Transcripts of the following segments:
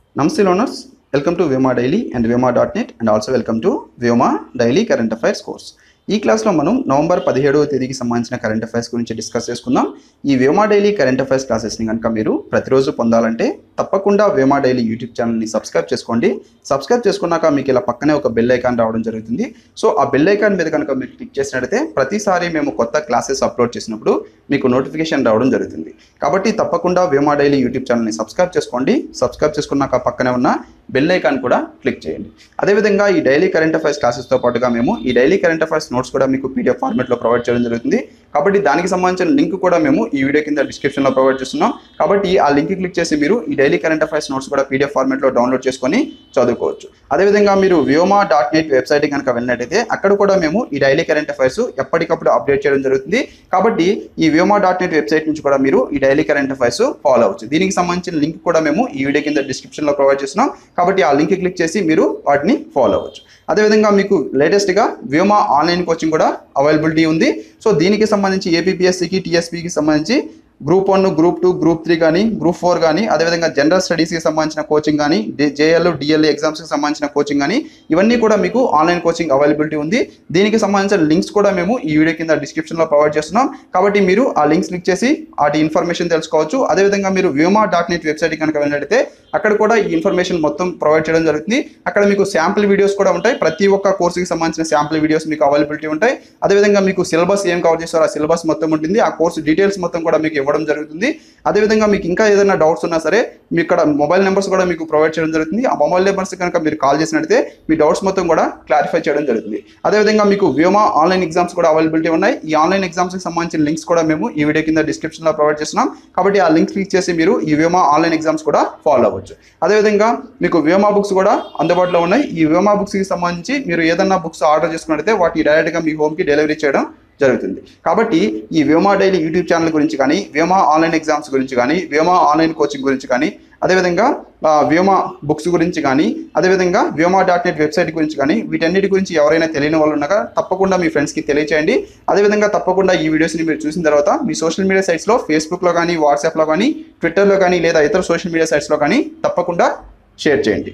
నమస్తే learners welcome to Vyoma daily and Vyoma dot net and also welcome to Vyoma daily current affairs course ఈ క్లాస్లో మనం November పదిహేడవ తేదీకి సంబంధించిన కరెంట్ అఫైర్స్ గురించి డిస్కస్ చేసుకుందాం ఈ వ్యోమా డైలీ కరెంట్ అఫైర్స్ క్లాసెస్ని కనుక మీరు ప్రతిరోజు పొందాలంటే తప్పకుండా వ్యోమా డైలీ యూట్యూబ్ ఛానల్ని సబ్స్క్రైబ్ చేసుకోండి సబ్స్క్రైబ్ చేసుకున్నాక మీకు ఇలా పక్కనే ఒక బెల్ ఐకాన్ రావడం జరుగుతుంది సో ఆ బెల్ ఐకాన్ మీద కనుక మీరు క్లిక్ చేసినట్లయితే ప్రతిసారి మేము కొత్త క్లాసెస్ అప్లోడ్ చేసినప్పుడు మీకు నోటిఫికేషన్ రావడం జరుగుతుంది కాబట్టి తప్పకుండా వ్యోమా డైలీ యూట్యూబ్ ఛానల్ని సబ్స్క్రైబ్ చేసుకోండి సబ్స్క్రైబ్ చేసుకున్నాక పక్కనే ఉన్న బెల్ ఐకాన్ కూడా క్లిక్ చేయండి అదేవిధంగా ఈ డైలీ కరెంట్ అఫైర్స్ క్లాసెస్తో పాటుగా మేము ఈ డైలీ కరెంట్ అఫైర్స్ నోట్స్ కూడా మీకు పీడిఎఫ్ ఫార్మెట్లో ప్రొవైడ్ చేయడం జరుగుతుంది కాబట్టి దానికి సంబంధించిన లింక్ కూడా మేము ఈ వీడియో కింద డిస్క్రిప్షన్లో ప్రొవైడ్ చేస్తున్నాం కాబట్టి ఆ లింక్ క్లిక్ చేసి మీరు ఈ డైలీ కరెంట్ అఫైర్స్ నోట్స్ కూడా పీడిఎఫ్ ఫార్మెట్లో డౌన్లోడ్ చేసుకొని చదువుకోవచ్చు అదేవిధంగా మీరు వ్యోమా డాట్ నెట్ వెబ్సైట్ కనుక వెళ్ళినట్టయితే అక్కడ కూడా మేము ఈ డైలీ కరెంట్ అఫైర్స్ ఎప్పటికప్పుడు అప్డేట్ చేయడం జరుగుతుంది కాబట్టి ఈ వ్యోమా డాట్ నెట్ వెబ్సైట్ నుంచి కూడా మీరు ఈ డైలీ కరెంట్ అఫైర్స్ ఫాలో అవచ్చు దీనికి సంబంధించిన లింక్ కూడా మేము ఈ వీడియో కింద డిస్క్రిప్షన్లో ప్రొవైడ్ చేస్తున్నాం కాబట్టి ఆ లింక్ క్లిక్ చేసి మీరు వాటిని ఫాలో అవ్వచ్చు అదేవిధంగా మీకు లేటెస్ట్గా వ్యోమా ఆన్లైన్ కోచింగ్ కూడా అవైలబిలిటీ ఉంది సో దీనికి సంబంధించి ఏపీఎస్సికి టీఎస్పీకి సంబంధించి group one group two group three కానీ గ్రూప్ ఫోర్ కానీ అదేవిధంగా జనరల్ స్టడీస్కి సంబంధించిన కోచింగ్ కానీ జేఎల్ డిఎల్ఏ ఎగ్జామ్స్కి సంబంధించిన కోచింగ్ కానీ ఇవన్నీ కూడా మీకు ఆన్లైన్ కోచింగ్ అవైలబిలిటీ ఉంది దీనికి సంబంధించిన లింక్స్ కూడా మేము ఈ వీడియో కింద డిస్క్రిప్షన్లో ప్రొవైడ్ చేస్తున్నాం కాబట్టి మీరు ఆ లింక్స్ క్లిక్ చేసి వాటి ఇన్ఫర్మేషన్ తెలుసుకోవచ్చు అదేవిధంగా మీరు వ్యోమా డాట్ నెట్ వెబ్సైట్ కనుక వెళ్ళినట్టయితే అక్కడ కూడా ఈ ఇన్ఫర్మేషన్ మొత్తం ప్రొవైడ్ చేయడం జరుగుతుంది అక్కడ మీకు శాంపుల్ వీడియోస్ కూడా ఉంటాయి ప్రతి ఒక్క కోర్సుకి సంబంధించిన శాంపుల్ వీడియోస్ మీకు అవైలబిలిటీ ఉంటాయి అదేవిధంగా మీకు సిలబస్ ఏం కవర్ చేస్తారో ఆ సిలబస్ మొత్తం ఉంటుంది ఆ కోర్సు డీటెయిల్స్ మొత్తం కూడా మీకు ఇవ్వడం జరుగుతుంది అదేవిధంగా మీకు ఇంకా ఏదైనా డౌట్స్ ఉన్నా సరే మీ ఇక్కడ మొబైల్ నెంబర్స్ కూడా మీకు ప్రొవైడ్ చేయడం జరుగుతుంది ఆ మొబైల్ నెంబర్స్ కనుక మీరు కాల్ చేసినట్టయితే మీ డౌట్స్ మొత్తం కూడా క్లారిఫై చేయడం జరుగుతుంది అదేవిధంగా మీకు వ్యోమా ఆన్లైన్ ఎగ్జామ్స్ కూడా అవైలబిలిటీ ఉన్నాయి ఈ ఆన్లైన్ ఎగ్జామ్స్కి సంబంధించిన లింక్స్ కూడా మేము ఈ వీడియో కింద డిస్క్రిప్షన్లో ప్రొవైడ్ చేస్తున్నాం కాబట్టి ఆ లింక్ క్లిక్ చేసి మీరు ఈ వ్యోమా ఆన్లైన్ ఎగ్జామ్స్ కూడా ఫాలో అవ్వచ్చు అదేవిధంగా మీకు వ్యోమా బుక్స్ కూడా అందుబాటులో ఉన్నాయి ఈ వ్యోమా బుక్స్కి సంబంధించి మీరు ఏదన్నా బుక్స్ ఆర్డర్ చేసుకున్నట్టయితే వాటిని డైరెక్ట్గా మీ హోమ్కి డెలివరీ చేయడం జరుగుతుంది కాబట్టి ఈ వ్యోమా డైలీ యూట్యూబ్ ఛానల్ గురించి కానీ వ్యోమా ఆన్లైన్ ఎగ్జామ్స్ గురించి కానీ వ్యోమా ఆన్లైన్ కోచింగ్ గురించి కానీ అదేవిధంగా ఆ, వ్యోమా బుక్స్ గురించి కానీ అదేవిధంగా వ్యోమా డాట్ నెట్ వెబ్సైట్ గురించి కానీ వీటన్నిటి గురించి ఎవరైనా తెలియని వాళ్ళు ఉన్నాక తప్పకుండా మీ ఫ్రెండ్స్కి తెలియచేయండి అదేవిధంగా తప్పకుండా ఈ వీడియోస్ని మీరు చూసిన తర్వాత మీ సోషల్ మీడియా సైట్స్లో ఫేస్బుక్లో కానీ వాట్సాప్లో కానీ ట్విట్టర్లో కానీ లేదా ఇతర సోషల్ మీడియా సైట్స్లో కానీ తప్పకుండా షేర్ చేయండి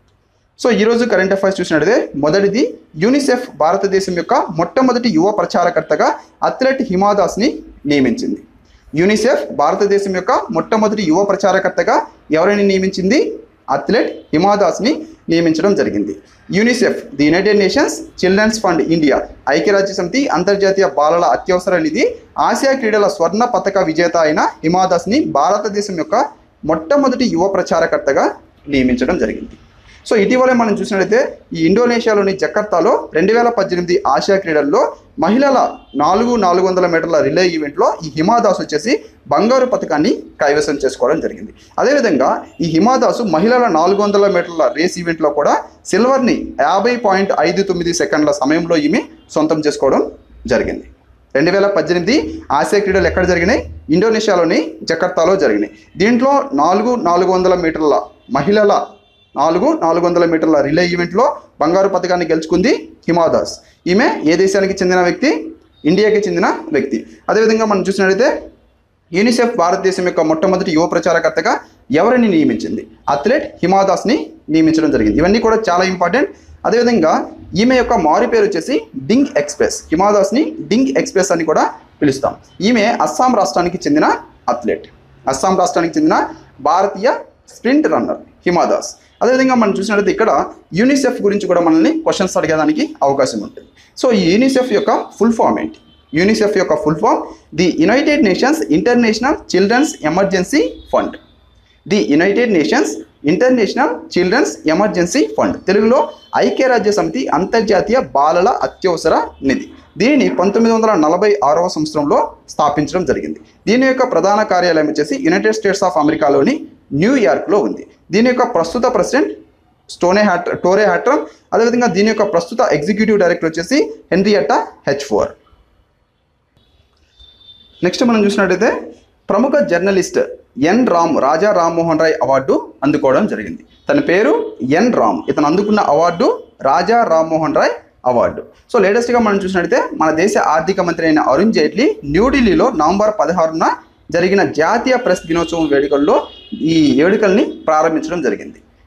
సో ఈరోజు కరెంట్ అఫైర్స్ చూసినట్లయితే మొదటిది యూనిసెఫ్ భారతదేశం యొక్క మొట్టమొదటి యువ ప్రచారకర్తగా అథ్లెట్ హిమాదాస్ని నియమించింది యూనిసెఫ్ భారతదేశం యొక్క మొట్టమొదటి యువ ప్రచారకర్తగా ఎవరిని నియమించింది అథ్లెట్ హిమాదాస్ని నియమించడం జరిగింది UNICEF the United Nations children's fund India ఐక్యరాజ్య సమితి అంతర్జాతీయ బాలల అత్యవసర నిధి ఆసియా క్రీడల స్వర్ణ పతక విజేత అయిన హిమాదాస్ని భారతదేశం యొక్క మొట్టమొదటి యువ ప్రచారకర్తగా నియమించడం జరిగింది సో ఇటీవలే మనం చూసినట్లయితే ఈ ఇండోనేషియాలోని జకర్తాలో రెండు వేల పద్దెనిమిది ఆసియా క్రీడల్లో మహిళల నాలుగు నాలుగు వందల మీటర్ల రిలే ఈవెంట్లో ఈ హిమాదాస్ వచ్చేసి బంగారు పథకాన్ని కైవసం చేసుకోవడం జరిగింది అదేవిధంగా ఈ హిమాదాసు మహిళల నాలుగు వందల మీటర్ల రేస్ ఈవెంట్లో కూడా సిల్వర్ని యాభై పాయింట్ ఐదు తొమ్మిది సెకండ్ల సమయంలో ఈమె సొంతం చేసుకోవడం జరిగింది రెండు వేల పద్దెనిమిది ఆసియా క్రీడలు ఎక్కడ జరిగినాయి ఇండోనేషియాలోని జకర్తాలో జరిగినాయి దీంట్లో నాలుగు నాలుగు వందల మీటర్ల మహిళల నాలుగు నాలుగు వందల మీటర్ల రిలే ఈవెంట్లో బంగారు పథకాన్ని గెలుచుకుంది హిమాదాస్ ఈమె ఏ దేశానికి చెందిన వ్యక్తి ఇండియాకి చెందిన వ్యక్తి అదేవిధంగా మనం చూసినట్లయితే యూనిసెఫ్ భారతదేశం యొక్క మొట్టమొదటి యువ ప్రచారకర్తగా ఎవరిని నియమించింది అథ్లెట్ హిమాదాస్ని నియమించడం జరిగింది ఇవన్నీ కూడా చాలా ఇంపార్టెంట్ అదేవిధంగా ఈమె యొక్క మారు పేరు వచ్చేసి డింగ్ ఎక్స్ప్రెస్ హిమాదాస్ని డింగ్ ఎక్స్ప్రెస్ అని కూడా పిలుస్తాం ఈమె అస్సాం రాష్ట్రానికి చెందిన అథ్లెట్ అస్సాం రాష్ట్రానికి చెందిన భారతీయ స్ప్రింట్ రన్నర్ హిమాదాస్ అదేవిధంగా మనం చూసినట్లయితే ఇక్కడ యూనిసెఫ్ గురించి కూడా మనల్ని క్వశ్చన్స్ అడిగేదానికి అవకాశం ఉంటుంది సో ఈ యూనిసెఫ్ యొక్క ఫుల్ ఫామ్ ఏంటి యూనిసెఫ్ యొక్క full form the United Nations international children's emergency fund the United Nations international children's emergency fund తెలుగులో ఐక్యరాజ్య సమితి అంతర్జాతీయ బాలల అత్యవసర నిధి దీనిని పంతొమ్మిది వందల నలభై ఆరవ సంవత్సరంలో స్థాపించడం జరిగింది దీని యొక్క ప్రధాన కార్యాలయం వచ్చేసి యునైటెడ్ స్టేట్స్ ఆఫ్ అమెరికాలోని న్యూయార్క్లో ఉంది దీని యొక్క ప్రస్తుత ప్రెసిడెంట్ స్టోనే హ్యాట్ టోరే హ్యాట్రమ్ అదేవిధంగా దీని యొక్క ప్రస్తుత ఎగ్జిక్యూటివ్ డైరెక్టర్ వచ్చేసి హెన్రియట్టా హెచ్ ఫోర్ నెక్స్ట్ మనం చూసినట్టయితే ప్రముఖ journalist N Ram Raja Rammohan Roy award అందుకోవడం జరిగింది తన పేరు ఎన్ రామ్ ఇతను అందుకున్న award Raja Rammohan Roy award so లేటెస్ట్గా మనం చూసినట్టయితే మన దేశ ఆర్థిక మంత్రి అయిన అరుణ్ జైట్లీ న్యూఢిల్లీలో నవంబర్ పదహారున జరిగిన జాతీయ ప్రెస్ దినోత్సవం వేడుకల్లో ఈ వేడుకల్ని ప్రారంభించడం జరిగింది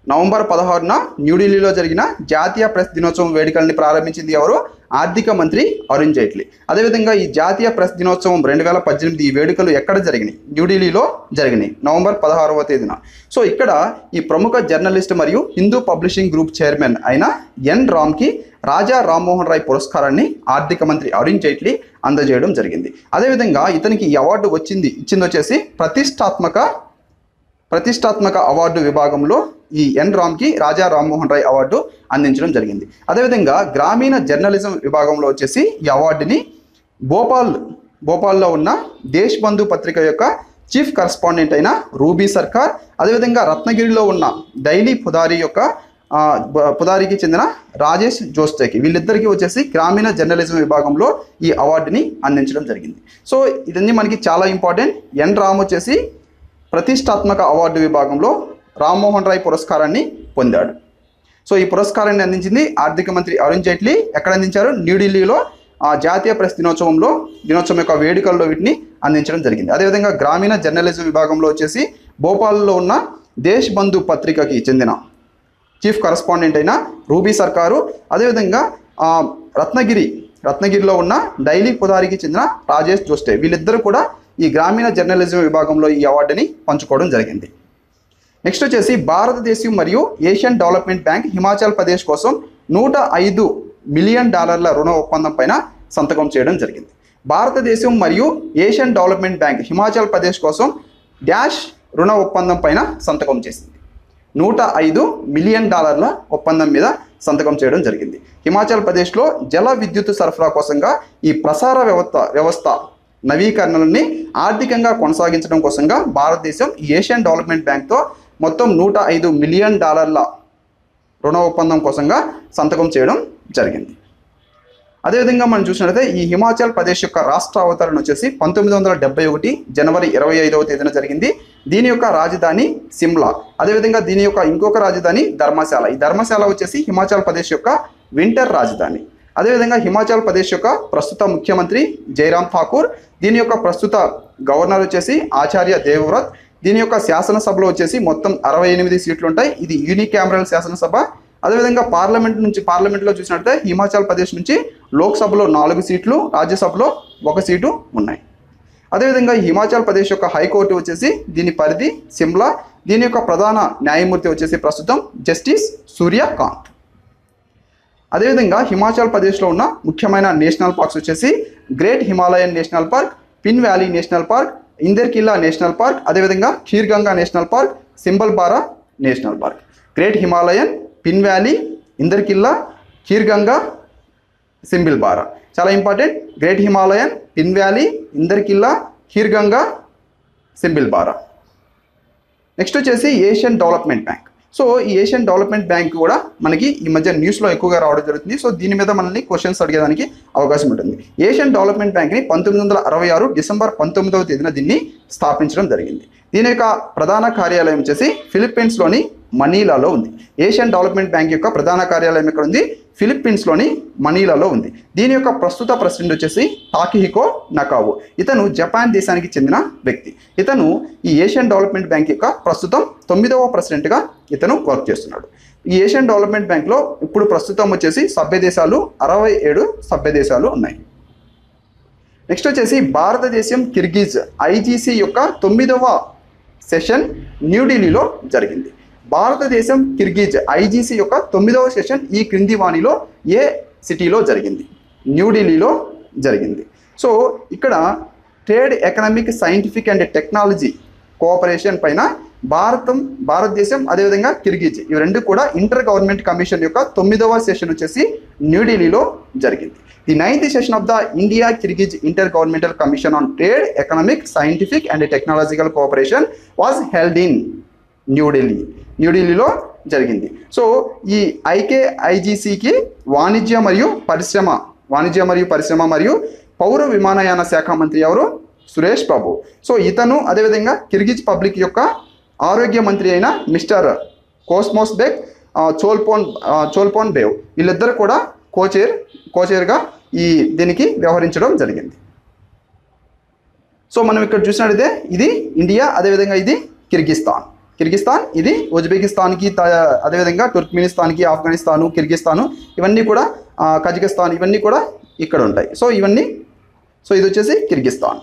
నవంబర్ పదహారున న్యూఢిల్లీలో జరిగిన జాతీయ ప్రెస్ దినోత్సవం వేడుకల్ని ప్రారంభించింది ఎవరు ఆర్థిక మంత్రి అరుణ్ జైట్లీ అదేవిధంగా ఈ జాతీయ ప్రెస్ దినోత్సవం రెండు వేల పద్దెనిమిది ఈ వేడుకలు ఎక్కడ జరిగినాయి న్యూఢిల్లీలో జరిగినాయి నవంబర్ పదహారవ తేదీన సో ఇక్కడ ఈ ప్రముఖ జర్నలిస్ట్ మరియు హిందూ పబ్లిషింగ్ గ్రూప్ చైర్మన్ అయిన ఎన్ రామ్కి రాజా రామ్మోహన్ రాయ్ పురస్కారాన్ని ఆర్థిక మంత్రి అరుణ్ జైట్లీ అందజేయడం జరిగింది అదేవిధంగా ఇతనికి ఈ అవార్డు వచ్చింది ఇచ్చింది వచ్చేసి ప్రతిష్టాత్మక ప్రతిష్టాత్మక అవార్డు విభాగంలో ఈ ఎన్ రామ్కి రాజా రామ్మోహన్ రాయ్ అవార్డు అందించడం జరిగింది అదేవిధంగా గ్రామీణ జర్నలిజం విభాగంలో వచ్చేసి ఈ అవార్డుని భోపాల్ భోపాల్లో ఉన్న దేశ్ బంధు పత్రిక యొక్క చీఫ్ కరస్పాండెంట్ అయిన రూబీ సర్కార్ అదేవిధంగా రత్నగిరిలో ఉన్న డైలీ పుదారి యొక్క ఆ, బ- పుదారికి చెందిన రాజేష్ జోస్టేకి వీళ్ళిద్దరికీ వచ్చేసి గ్రామీణ జర్నలిజం విభాగంలో ఈ అవార్డుని అందించడం జరిగింది సో ఇదన్నీ మనకి చాలా ఇంపార్టెంట్ ఎన్ రామ్ వచ్చేసి ప్రతిష్టాత్మక అవార్డు విభాగంలో రామ్మోహన్ రాయ్ పురస్కారాన్ని పొందాడు సో ఈ పురస్కారాన్ని అందించింది ఆర్థిక మంత్రి అరుణ్ జైట్లీ ఎక్కడ అందించారు న్యూఢిల్లీలో ఆ జాతీయ ప్రెస్ దినోత్సవంలో దినోత్సవం యొక్క వేడుకల్లో వీటిని అందించడం జరిగింది అదేవిధంగా గ్రామీణ జర్నలిజం విభాగంలో వచ్చేసి భోపాల్లో ఉన్న దేశ్ బంధు పత్రికకి చెందిన చీఫ్ కరస్పాండెంట్ అయిన రూబీ సర్కారు అదేవిధంగా ఆ, రత్నగిరి రత్నగిరిలో ఉన్న డైలీ పుదారికి చెందిన రాజేష్ జోస్టే వీళ్ళిద్దరూ కూడా ఈ గ్రామీణ జర్నలిజం విభాగంలో ఈ అవార్డుని పంచుకోవడం జరిగింది నెక్స్ట్ వచ్చేసి భారతదేశం మరియు Asian development bank Himachal Pradesh కోసం నూట ఐదు మిలియన్ డాలర్ల రుణ ఒప్పందం పైన సంతకం చేయడం జరిగింది భారతదేశం మరియు Asian development bank Himachal Pradesh కోసం డాష్ రుణ ఒప్పందం పైన సంతకం చేసింది నూట ఐదు మిలియన్ డాలర్ల ఒప్పందం మీద సంతకం చేయడం జరిగింది హిమాచల్ ప్రదేశ్లో జల విద్యుత్ సరఫరా కోసంగా ఈ ప్రసార వ్యవస్థ వ్యవస్థ నవీకరణలని ఆర్థికంగా కొనసాగించడం కోసంగా భారతదేశం ఈ ఏషియన్ డెవలప్మెంట్ బ్యాంక్తో మొత్తం నూట ఐదు మిలియన్ డాలర్ల రుణ ఒప్పందం కోసంగా సంతకం చేయడం జరిగింది అదేవిధంగా మనం చూసినట్లయితే ఈ హిమాచల్ ప్రదేశ్ యొక్క రాష్ట్ర అవతరణ వచ్చేసి పంతొమ్మిది వందల డెబ్బై ఒకటి జనవరి ఇరవై ఐదవ తేదీన జరిగింది దీని యొక్క రాజధాని సిమ్లా అదేవిధంగా దీని యొక్క ఇంకొక రాజధాని ధర్మశాల ఈ ధర్మశాల వచ్చేసి హిమాచల్ ప్రదేశ్ యొక్క వింటర్ రాజధాని అదేవిధంగా హిమాచల్ ప్రదేశ్ యొక్క ప్రస్తుత ముఖ్యమంత్రి జైరామ్ ఠాకూర్ దీని యొక్క ప్రస్తుత గవర్నర్ వచ్చేసి ఆచార్య దేవవ్రత్ దీని యొక్క శాసనసభలో వచ్చేసి మొత్తం అరవై ఎనిమిది సీట్లు ఉంటాయి ఇది యూనికామరల్ శాసనసభ అదేవిధంగా పార్లమెంట్ నుంచి పార్లమెంట్లో చూసినట్లయితే హిమాచల్ ప్రదేశ్ నుంచి లోక్సభలో నాలుగు సీట్లు రాజ్యసభలో ఒక సీటు ఉన్నాయి అదేవిధంగా ఈ హిమాచల్ ప్రదేశ్ యొక్క హైకోర్టు వచ్చేసి దీని పరిధి సిమ్లా దీని యొక్క ప్రధాన న్యాయమూర్తి వచ్చేసి ప్రస్తుతం జస్టిస్ సూర్యకాంత్ అదేవిధంగా హిమాచల్ ప్రదేశ్లో ఉన్న ముఖ్యమైన నేషనల్ పార్క్స్ వచ్చేసి great Himalayan national park Pin valley national park Inder Killa national park అదేవిధంగా Khirganga national park Simbalbara national park great Himalayan Pin valley Inder Killa Khirganga Simbalbara చాలా important great Himalayan Pin valley Inder Killa Khirganga Simbalbara next వచ్చేసి ఏషియన్ డెవలప్మెంట్ బ్యాంక్ సో ఈ ఏషియన్ డెవలప్మెంట్ బ్యాంక్ కూడా మనకి ఈ మధ్య న్యూస్లో ఎక్కువగా రావడం జరుగుతుంది సో దీని మీద మనల్ని క్వశ్చన్స్ అడిగేదానికి అవకాశం ఉంటుంది ఏషియన్ డెవలప్మెంట్ బ్యాంక్ని పంతొమ్మిది వందల అరవై ఆరు డిసెంబర్ పంతొమ్మిదవ తేదీన దీన్ని స్థాపించడం జరిగింది దీని యొక్క ప్రధాన కార్యాలయం వచ్చేసి ఫిలిప్పీన్స్లోని మనీలాలో ఉంది ఏషియన్ డెవలప్మెంట్ బ్యాంక్ యొక్క ప్రధాన కార్యాలయం ఎక్కడ ఉంది ఫిలిప్పీన్స్లోని మనీలాలో ఉంది దీని యొక్క ప్రస్తుత ప్రెసిడెంట్ వచ్చేసి టాకిహికో నకావో ఇతను జపాన్ దేశానికి చెందిన వ్యక్తి ఇతను ఈ ఏషియన్ డెవలప్మెంట్ బ్యాంక్ యొక్క ప్రస్తుతం తొమ్మిదవ ప్రెసిడెంట్గా ఇతను వర్క్ చేస్తున్నాడు ఈ ఏషియన్ డెవలప్మెంట్ బ్యాంక్లో ఇప్పుడు ప్రస్తుతం వచ్చేసి సభ్య దేశాలు అరవై ఏడు సభ్య దేశాలు ఉన్నాయి నెక్స్ట్ వచ్చేసి భారతదేశం కిర్గిజ్ ఐజీసీ యొక్క తొమ్మిదవ సెషన్ న్యూఢిల్లీలో జరిగింది భారతదేశం కిర్గిజ్ ఐజీసీ యొక్క తొమ్మిదవ సెషన్ ఈ క్రింది వాణిలో ఏ సిటీలో జరిగింది న్యూఢిల్లీలో జరిగింది సో ఇక్కడ trade economic scientific and technology cooperation పైన భారతం భారతదేశం అదేవిధంగా కిర్గిజ్ ఇవి రెండు కూడా ఇంటర్ గవర్నమెంట్ కమిషన్ యొక్క తొమ్మిదవ సెషన్ వచ్చేసి న్యూఢిల్లీలో జరిగింది the ninth session of the India Kyrgyz intergovernmental commission on trade economic scientific and technological cooperation was held in New Delhi న్యూఢిల్లీలో జరిగింది సో ఈ ఐకే ఐజీసీకి వాణిజ్య మరియు పరిశ్రమ వాణిజ్య మరియు పరిశ్రమ మరియు పౌర విమానయాన శాఖ మంత్రి ఎవరు సురేష్ ప్రభు సో ఇతను అదేవిధంగా కిర్గిజ్ పబ్లిక్ యొక్క ఆరోగ్య మంత్రి అయిన మిస్టర్ కోస్మోస్ బెక్ ఆ, చోల్పోన్ ఆ, చోల్పోన్ బేవ్ వీళ్ళిద్దరు కూడా కోచైర్ కోచైర్గా ఈ దీనికి వ్యవహరించడం జరిగింది సో మనం ఇక్కడ చూసినట్లయితే ఇది ఇండియా అదేవిధంగా ఇది కిర్గిస్తాన్ కిర్గిస్తాన్ ఇది ఉజ్బెకిస్తాన్కి త- అదేవిధంగా తుర్క్మినిస్తాన్కి ఆఫ్ఘనిస్తాను కిర్గిస్తాను ఇవన్నీ కూడా ఆ, కజకిస్తాన్ ఇవన్నీ కూడా ఇక్కడ ఉంటాయి సో ఇవన్నీ సో ఇది వచ్చేసి కిర్గిస్తాన్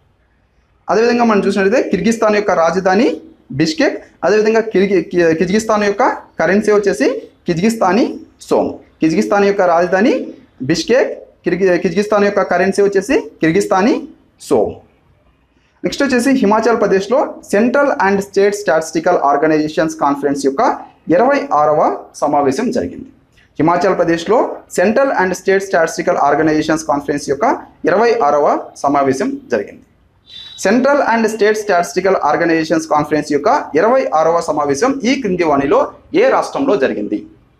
అదేవిధంగా మనం చూసినట్లయితే కిర్గిస్తాన్ యొక్క రాజధాని బిష్కెక్ అదేవిధంగా కిర్గి కి- కిర్గిస్తాన్ యొక్క కరెన్సీ వచ్చేసి కిర్గిస్తానీ సోమ్ కిర్గిస్తాన్ యొక్క రాజధాని బిష్కెక్ కిర్గి కిర్గిస్తాన్ యొక్క కరెన్సీ వచ్చేసి కిర్గిస్తానీ సోమ్ నెక్స్ట్ వచ్చేసి హిమాచల్ ప్రదేశ్లో central and state statistical organisations conference యొక్క ఇరవై ఆరవ సమావేశం జరిగింది హిమాచల్ ప్రదేశ్లో central and state statistical organisations conference యొక్క ఇరవై ఆరవ సమావేశం జరిగింది central and state statistical organisations conference యొక్క ఇరవై ఆరవ సమావేశం ఈ క్రింది వాణిలో ఏ రాష్ట్రంలో జరిగింది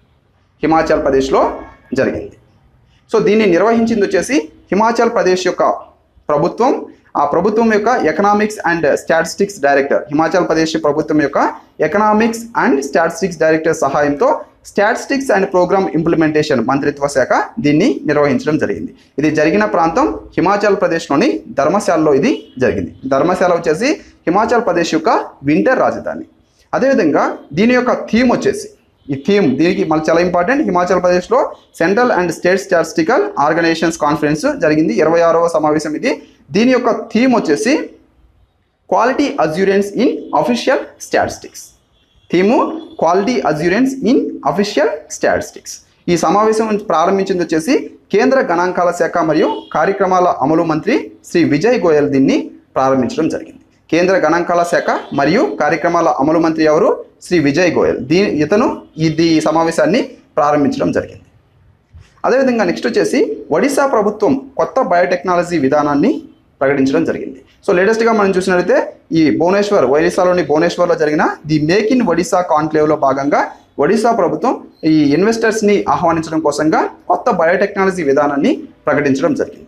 హిమాచల్ ప్రదేశ్లో జరిగింది సో దీన్ని నిర్వహించింది వచ్చేసి హిమాచల్ ప్రదేశ్ యొక్క ప్రభుత్వం ఆ ప్రభుత్వం యొక్క economics and statistics director Himachal Pradesh ప్రభుత్వం యొక్క ఎకనామిక్స్ అండ్ స్టాటిస్టిక్స్ డైరెక్టర్ సహాయంతో స్టాటిస్టిక్స్ అండ్ ప్రోగ్రామ్ ఇంప్లిమెంటేషన్ మంత్రిత్వ శాఖ దీన్ని నిర్వహించడం జరిగింది ఇది జరిగిన ప్రాంతం హిమాచల్ ప్రదేశ్లోని ధర్మశాలలో ఇది జరిగింది ధర్మశాల వచ్చేసి హిమాచల్ ప్రదేశ్ యొక్క వింటర్ రాజధాని అదేవిధంగా దీని యొక్క థీమ్ వచ్చేసి ఈ థీమ్ దీనికి మళ్ళీ చాలా ఇంపార్టెంట్ హిమాచల్ ప్రదేశ్లో central and state statistical organisations conference జరిగింది ఇరవై ఆరవ సమావేశం ఇది దీని యొక్క థీమ్ వచ్చేసి quality assurance in official statistics theme quality assurance in official statistics ఈ సమావేశం ప్రారంభించింది వచ్చేసి కేంద్ర గణాంకాల శాఖ మరియు కార్యక్రమాల అమలు మంత్రి శ్రీ విజయ్ గోయల్ దీన్ని ప్రారంభించడం జరిగింది కేంద్ర గణాంకాల శాఖ మరియు కార్యక్రమాల అమలు మంత్రి ఎవరు శ్రీ విజయ్ గోయల్ దీ ఇతను ఇది ఈ సమావేశాన్ని ప్రారంభించడం జరిగింది అదేవిధంగా నెక్స్ట్ వచ్చేసి ఒడిశా ప్రభుత్వం కొత్త బయోటెక్నాలజీ విధానాన్ని ప్రకటించడం జరిగింది సో లేటెస్ట్గా మనం చూసినట్లయితే ఈ భువనేశ్వర్ ఒడిశాలోని భువనేశ్వర్లో జరిగిన ది మేక్ ఇన్ ఒడిశా కాన్క్లేవ్లో భాగంగా ఒడిశా ప్రభుత్వం ఈ ఇన్వెస్టర్స్ని ఆహ్వానించడం కోసంగా కొత్త బయోటెక్నాలజీ విధానాన్ని ప్రకటించడం జరిగింది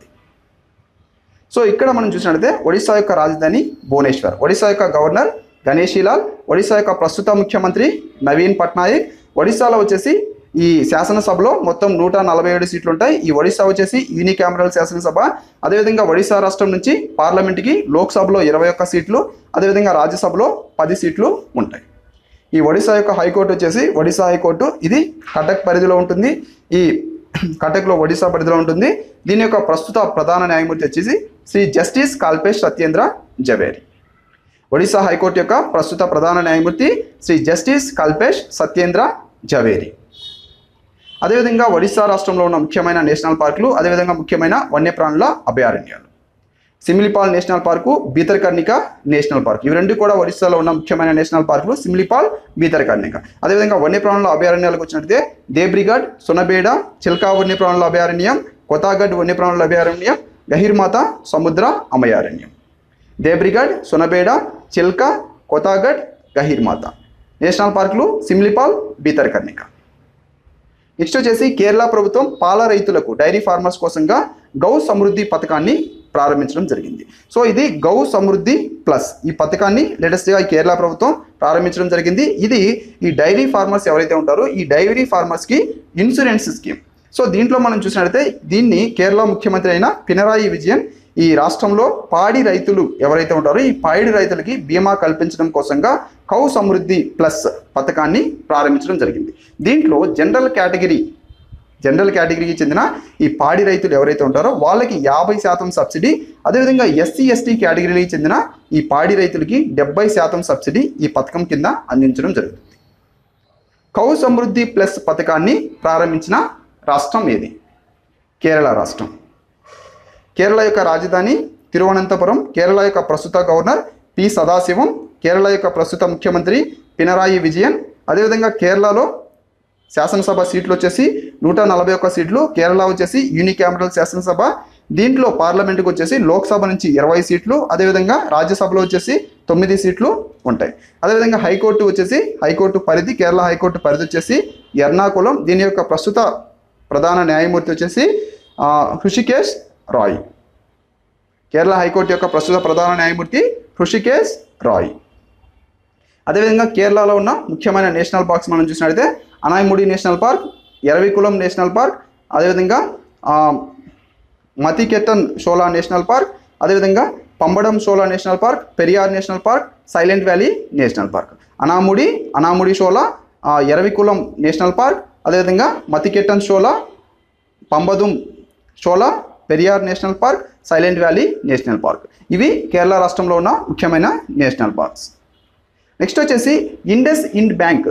సో ఇక్కడ మనం చూసినట్లయితే ఒడిశా యొక్క రాజధాని భువనేశ్వర్ ఒడిశా యొక్క గవర్నర్ గణేషీలాల్ ఒడిశా యొక్క ప్రస్తుత ముఖ్యమంత్రి నవీన్ పట్నాయక్ ఒడిశాలో వచ్చేసి ఈ శాసనసభలో మొత్తం నూట నలభై ఏడు సీట్లు ఉంటాయి ఈ ఒడిశా వచ్చేసి యూనికామరల్ శాసనసభ అదేవిధంగా ఒడిశా రాష్ట్రం నుంచి పార్లమెంట్కి లోక్సభలో ఇరవై ఒక్క సీట్లు అదేవిధంగా రాజ్యసభలో పది సీట్లు ఉంటాయి ఈ ఒడిశా యొక్క హైకోర్టు వచ్చేసి ఒడిశా హైకోర్టు ఇది కటక్ పరిధిలో ఉంటుంది ఈ కటక్లో ఒడిశా పరిధిలో ఉంటుంది దీని యొక్క ప్రస్తుత ప్రధాన న్యాయమూర్తి వచ్చేసి శ్రీ జస్టిస్ కాల్పేష్ సత్యేంద్ర జవేరి ఒడిశా హైకోర్టు యొక్క ప్రస్తుత ప్రధాన న్యాయమూర్తి శ్రీ జస్టిస్ కల్పేష్ సత్యేంద్ర జవేరి అదేవిధంగా ఒడిశా రాష్ట్రంలో ఉన్న ముఖ్యమైన నేషనల్ పార్కులు అదేవిధంగా ముఖ్యమైన వన్యప్రాణుల అభయారణ్యాలు Similipal national park Bhitarkanika national park ఇవి రెండు కూడా ఒడిశాలో ఉన్న ముఖ్యమైన నేషనల్ పార్కులు సిమిలిపాల్ బీతర్కర్ణిక అదేవిధంగా వన్యప్రాణుల అభయారణ్యాలకు వచ్చినట్లయితే దేబ్రిగఢ్ సునబేడ చిల్కా వన్యప్రాణుల అభయారణ్యం కొతాగఢ్ వన్యప్రాణుల అభయారణ్యం గహిర్మాత సముద్ర అమయారణ్యం దేబ్రిగఢ్ సునబేడ చిల్కా కొతాగఢ్ గహిర్మాత నేషనల్ పార్కులు సిమ్లిపాల్ బీతర్కర్ణిక నెక్స్ట్ వచ్చేసి కేరళ ప్రభుత్వం పాల రైతులకు డైరీ ఫార్మర్స్ కోసంగా గౌ సమృద్ధి పథకాన్ని ప్రారంభించడం జరిగింది సో ఇది గౌ సమృద్ధి ప్లస్ ఈ పథకాన్ని లేటెస్ట్గా ఈ కేరళ ప్రభుత్వం ప్రారంభించడం జరిగింది ఇది ఈ డైరీ ఫార్మర్స్ ఎవరైతే ఉంటారో ఈ డైరీ ఫార్మర్స్కి ఇన్సూరెన్స్ స్కీమ్ సో దీంట్లో మనం చూసినట్లయితే దీన్ని కేరళ ముఖ్యమంత్రి అయిన పినరాయి విజయన్ ఈ రాష్ట్రంలో పాడి రైతులు ఎవరైతే ఉంటారో ఈ పాడి రైతులకి బీమా కల్పించడం కోసంగా కౌ సమృద్ధి ప్లస్ పథకాన్ని ప్రారంభించడం జరిగింది దీంట్లో జనరల్ కేటగిరీ జనరల్ కేటగిరీకి చెందిన ఈ పాడి రైతులు ఎవరైతే ఉంటారో వాళ్ళకి యాభై శాతం సబ్సిడీ అదేవిధంగా ఎస్సీ ఎస్టీ కేటగిరీకి చెందిన ఈ పాడి రైతులకి డెబ్బై శాతం సబ్సిడీ ఈ పథకం కింద అందించడం జరుగుతుంది కౌ సమృద్ధి ప్లస్ పథకాన్ని ప్రారంభించిన రాష్ట్రం ఏది కేరళ రాష్ట్రం కేరళ యొక్క రాజధాని తిరువనంతపురం కేరళ యొక్క ప్రస్తుత గవర్నర్ పి సదాశివం కేరళ యొక్క ప్రస్తుత ముఖ్యమంత్రి పినరాయి విజయన్ అదేవిధంగా కేరళలో శాసనసభ సీట్లు వచ్చేసి నూట నలభై ఒక్క సీట్లు కేరళ వచ్చేసి యూనికామరల్ శాసనసభ దీంట్లో పార్లమెంట్కి వచ్చేసి లోక్సభ నుంచి ఇరవై సీట్లు అదేవిధంగా రాజ్యసభలో వచ్చేసి తొమ్మిది సీట్లు ఉంటాయి అదేవిధంగా హైకోర్టు వచ్చేసి హైకోర్టు పరిధి కేరళ హైకోర్టు పరిధి వచ్చేసి ఎర్నాకుళం దీని యొక్క ప్రస్తుత ప్రధాన న్యాయమూర్తి వచ్చేసి ఆ, హృషికేశ్ రాయ్ కేరళ హైకోర్టు యొక్క ప్రస్తుత ప్రధాన న్యాయమూర్తి హృషికేశ్ రాయ్ అదేవిధంగా కేరళలో ఉన్న ముఖ్యమైన నేషనల్ పార్క్స్ మనం చూసినట్లయితే Anamudi national park Eravikulam national park అదేవిధంగా ఆ, మతికెట్టన్ షోలా నేషనల్ పార్క్ అదేవిధంగా Pambadum Shola national park Periyar national park Silent Valley national park Anamudi Anamudi Shola ఆ, ఎరవికులం నేషనల్ పార్క్ అదేవిధంగా Mathikettan Shola Pambadum Shola Periyar national park Silent Valley national park ఇవి కేరళ రాష్ట్రంలో ఉన్న ముఖ్యమైన నేషనల్ పార్క్స్ నెక్స్ట్ వచ్చేసి ఇండస్ ఇండ్ బ్యాంక్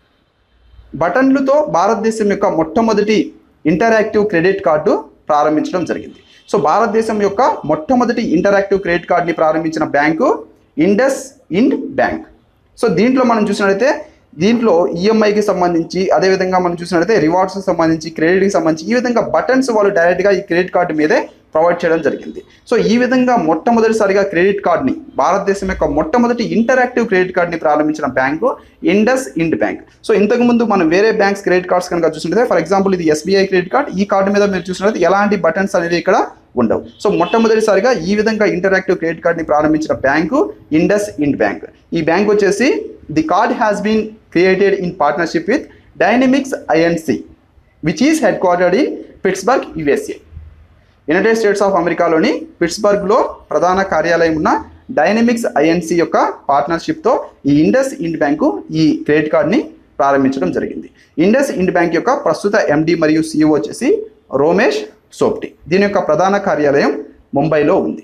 బటన్లతో భారతదేశం యొక్క మొట్టమొదటి ఇంటరాక్టివ్ క్రెడిట్ కార్డు ప్రారంభించడం జరిగింది సో భారతదేశం యొక్క మొట్టమొదటి ఇంటరాక్టివ్ క్రెడిట్ కార్డుని ప్రారంభించిన bank IndusInd bank so దీంట్లో మనం చూసినట్లయితే దీంట్లో ఈఎంఐకి సంబంధించి అదేవిధంగా మనం చూసినట్లయితే రివార్డ్స్కి సంబంధించి క్రెడిట్కి సంబంధించి ఈ విధంగా బటన్స్ వాళ్ళు డైరెక్ట్గా ఈ క్రెడిట్ కార్డు మీదే ప్రొవైడ్ చేయడం జరిగింది సో ఈ విధంగా మొట్టమొదటిసారిగా క్రెడిట్ కార్డ్ని భారతదేశం యొక్క మొట్టమొదటి ఇంటరాక్టివ్ క్రెడిట్ కార్డ్ని ప్రారంభించిన bank IndusInd bank so ఇంతకుముందు మనం వేరే బ్యాంక్స్ క్రెడిట్ కార్డ్స్ కనుక చూసినట్లయితే ఫర్ ఎగ్జాంపుల్ ఇది ఎస్బీఐ క్రెడిట్ కార్డ్ ఈ కార్డు మీద మీరు చూసినట్లయితే ఎలాంటి బటన్స్ అనేది ఇక్కడ ఉండవు సో మొట్టమొదటిసారిగా ఈ విధంగా ఇంటరాక్టివ్ క్రెడిట్ కార్డ్ని ప్రారంభించిన బ్యాంకు ఇండస్ ఇండ్ బ్యాంక్ ఈ బ్యాంక్ వచ్చేసి the card has been created in partnership with Dynamics INC which is headquartered in Pittsburgh USA United States of అమెరికాలోని పిట్స్బర్గ్లో ప్రధాన కార్యాలయం ఉన్న డైనమిక్స్ ఐఎన్సి యొక్క పార్ట్నర్షిప్తో ఈ ఇండస్ ఇండ్ బ్యాంకు ఈ క్రెడిట్ కార్డ్ని ప్రారంభించడం జరిగింది ఇండస్ ఇండ్ బ్యాంక్ యొక్క ప్రస్తుత ఎండి మరియు సిఇఓ వచ్చేసి రోమేష్ సోప్టి దీని యొక్క ప్రధాన కార్యాలయం ముంబైలో ఉంది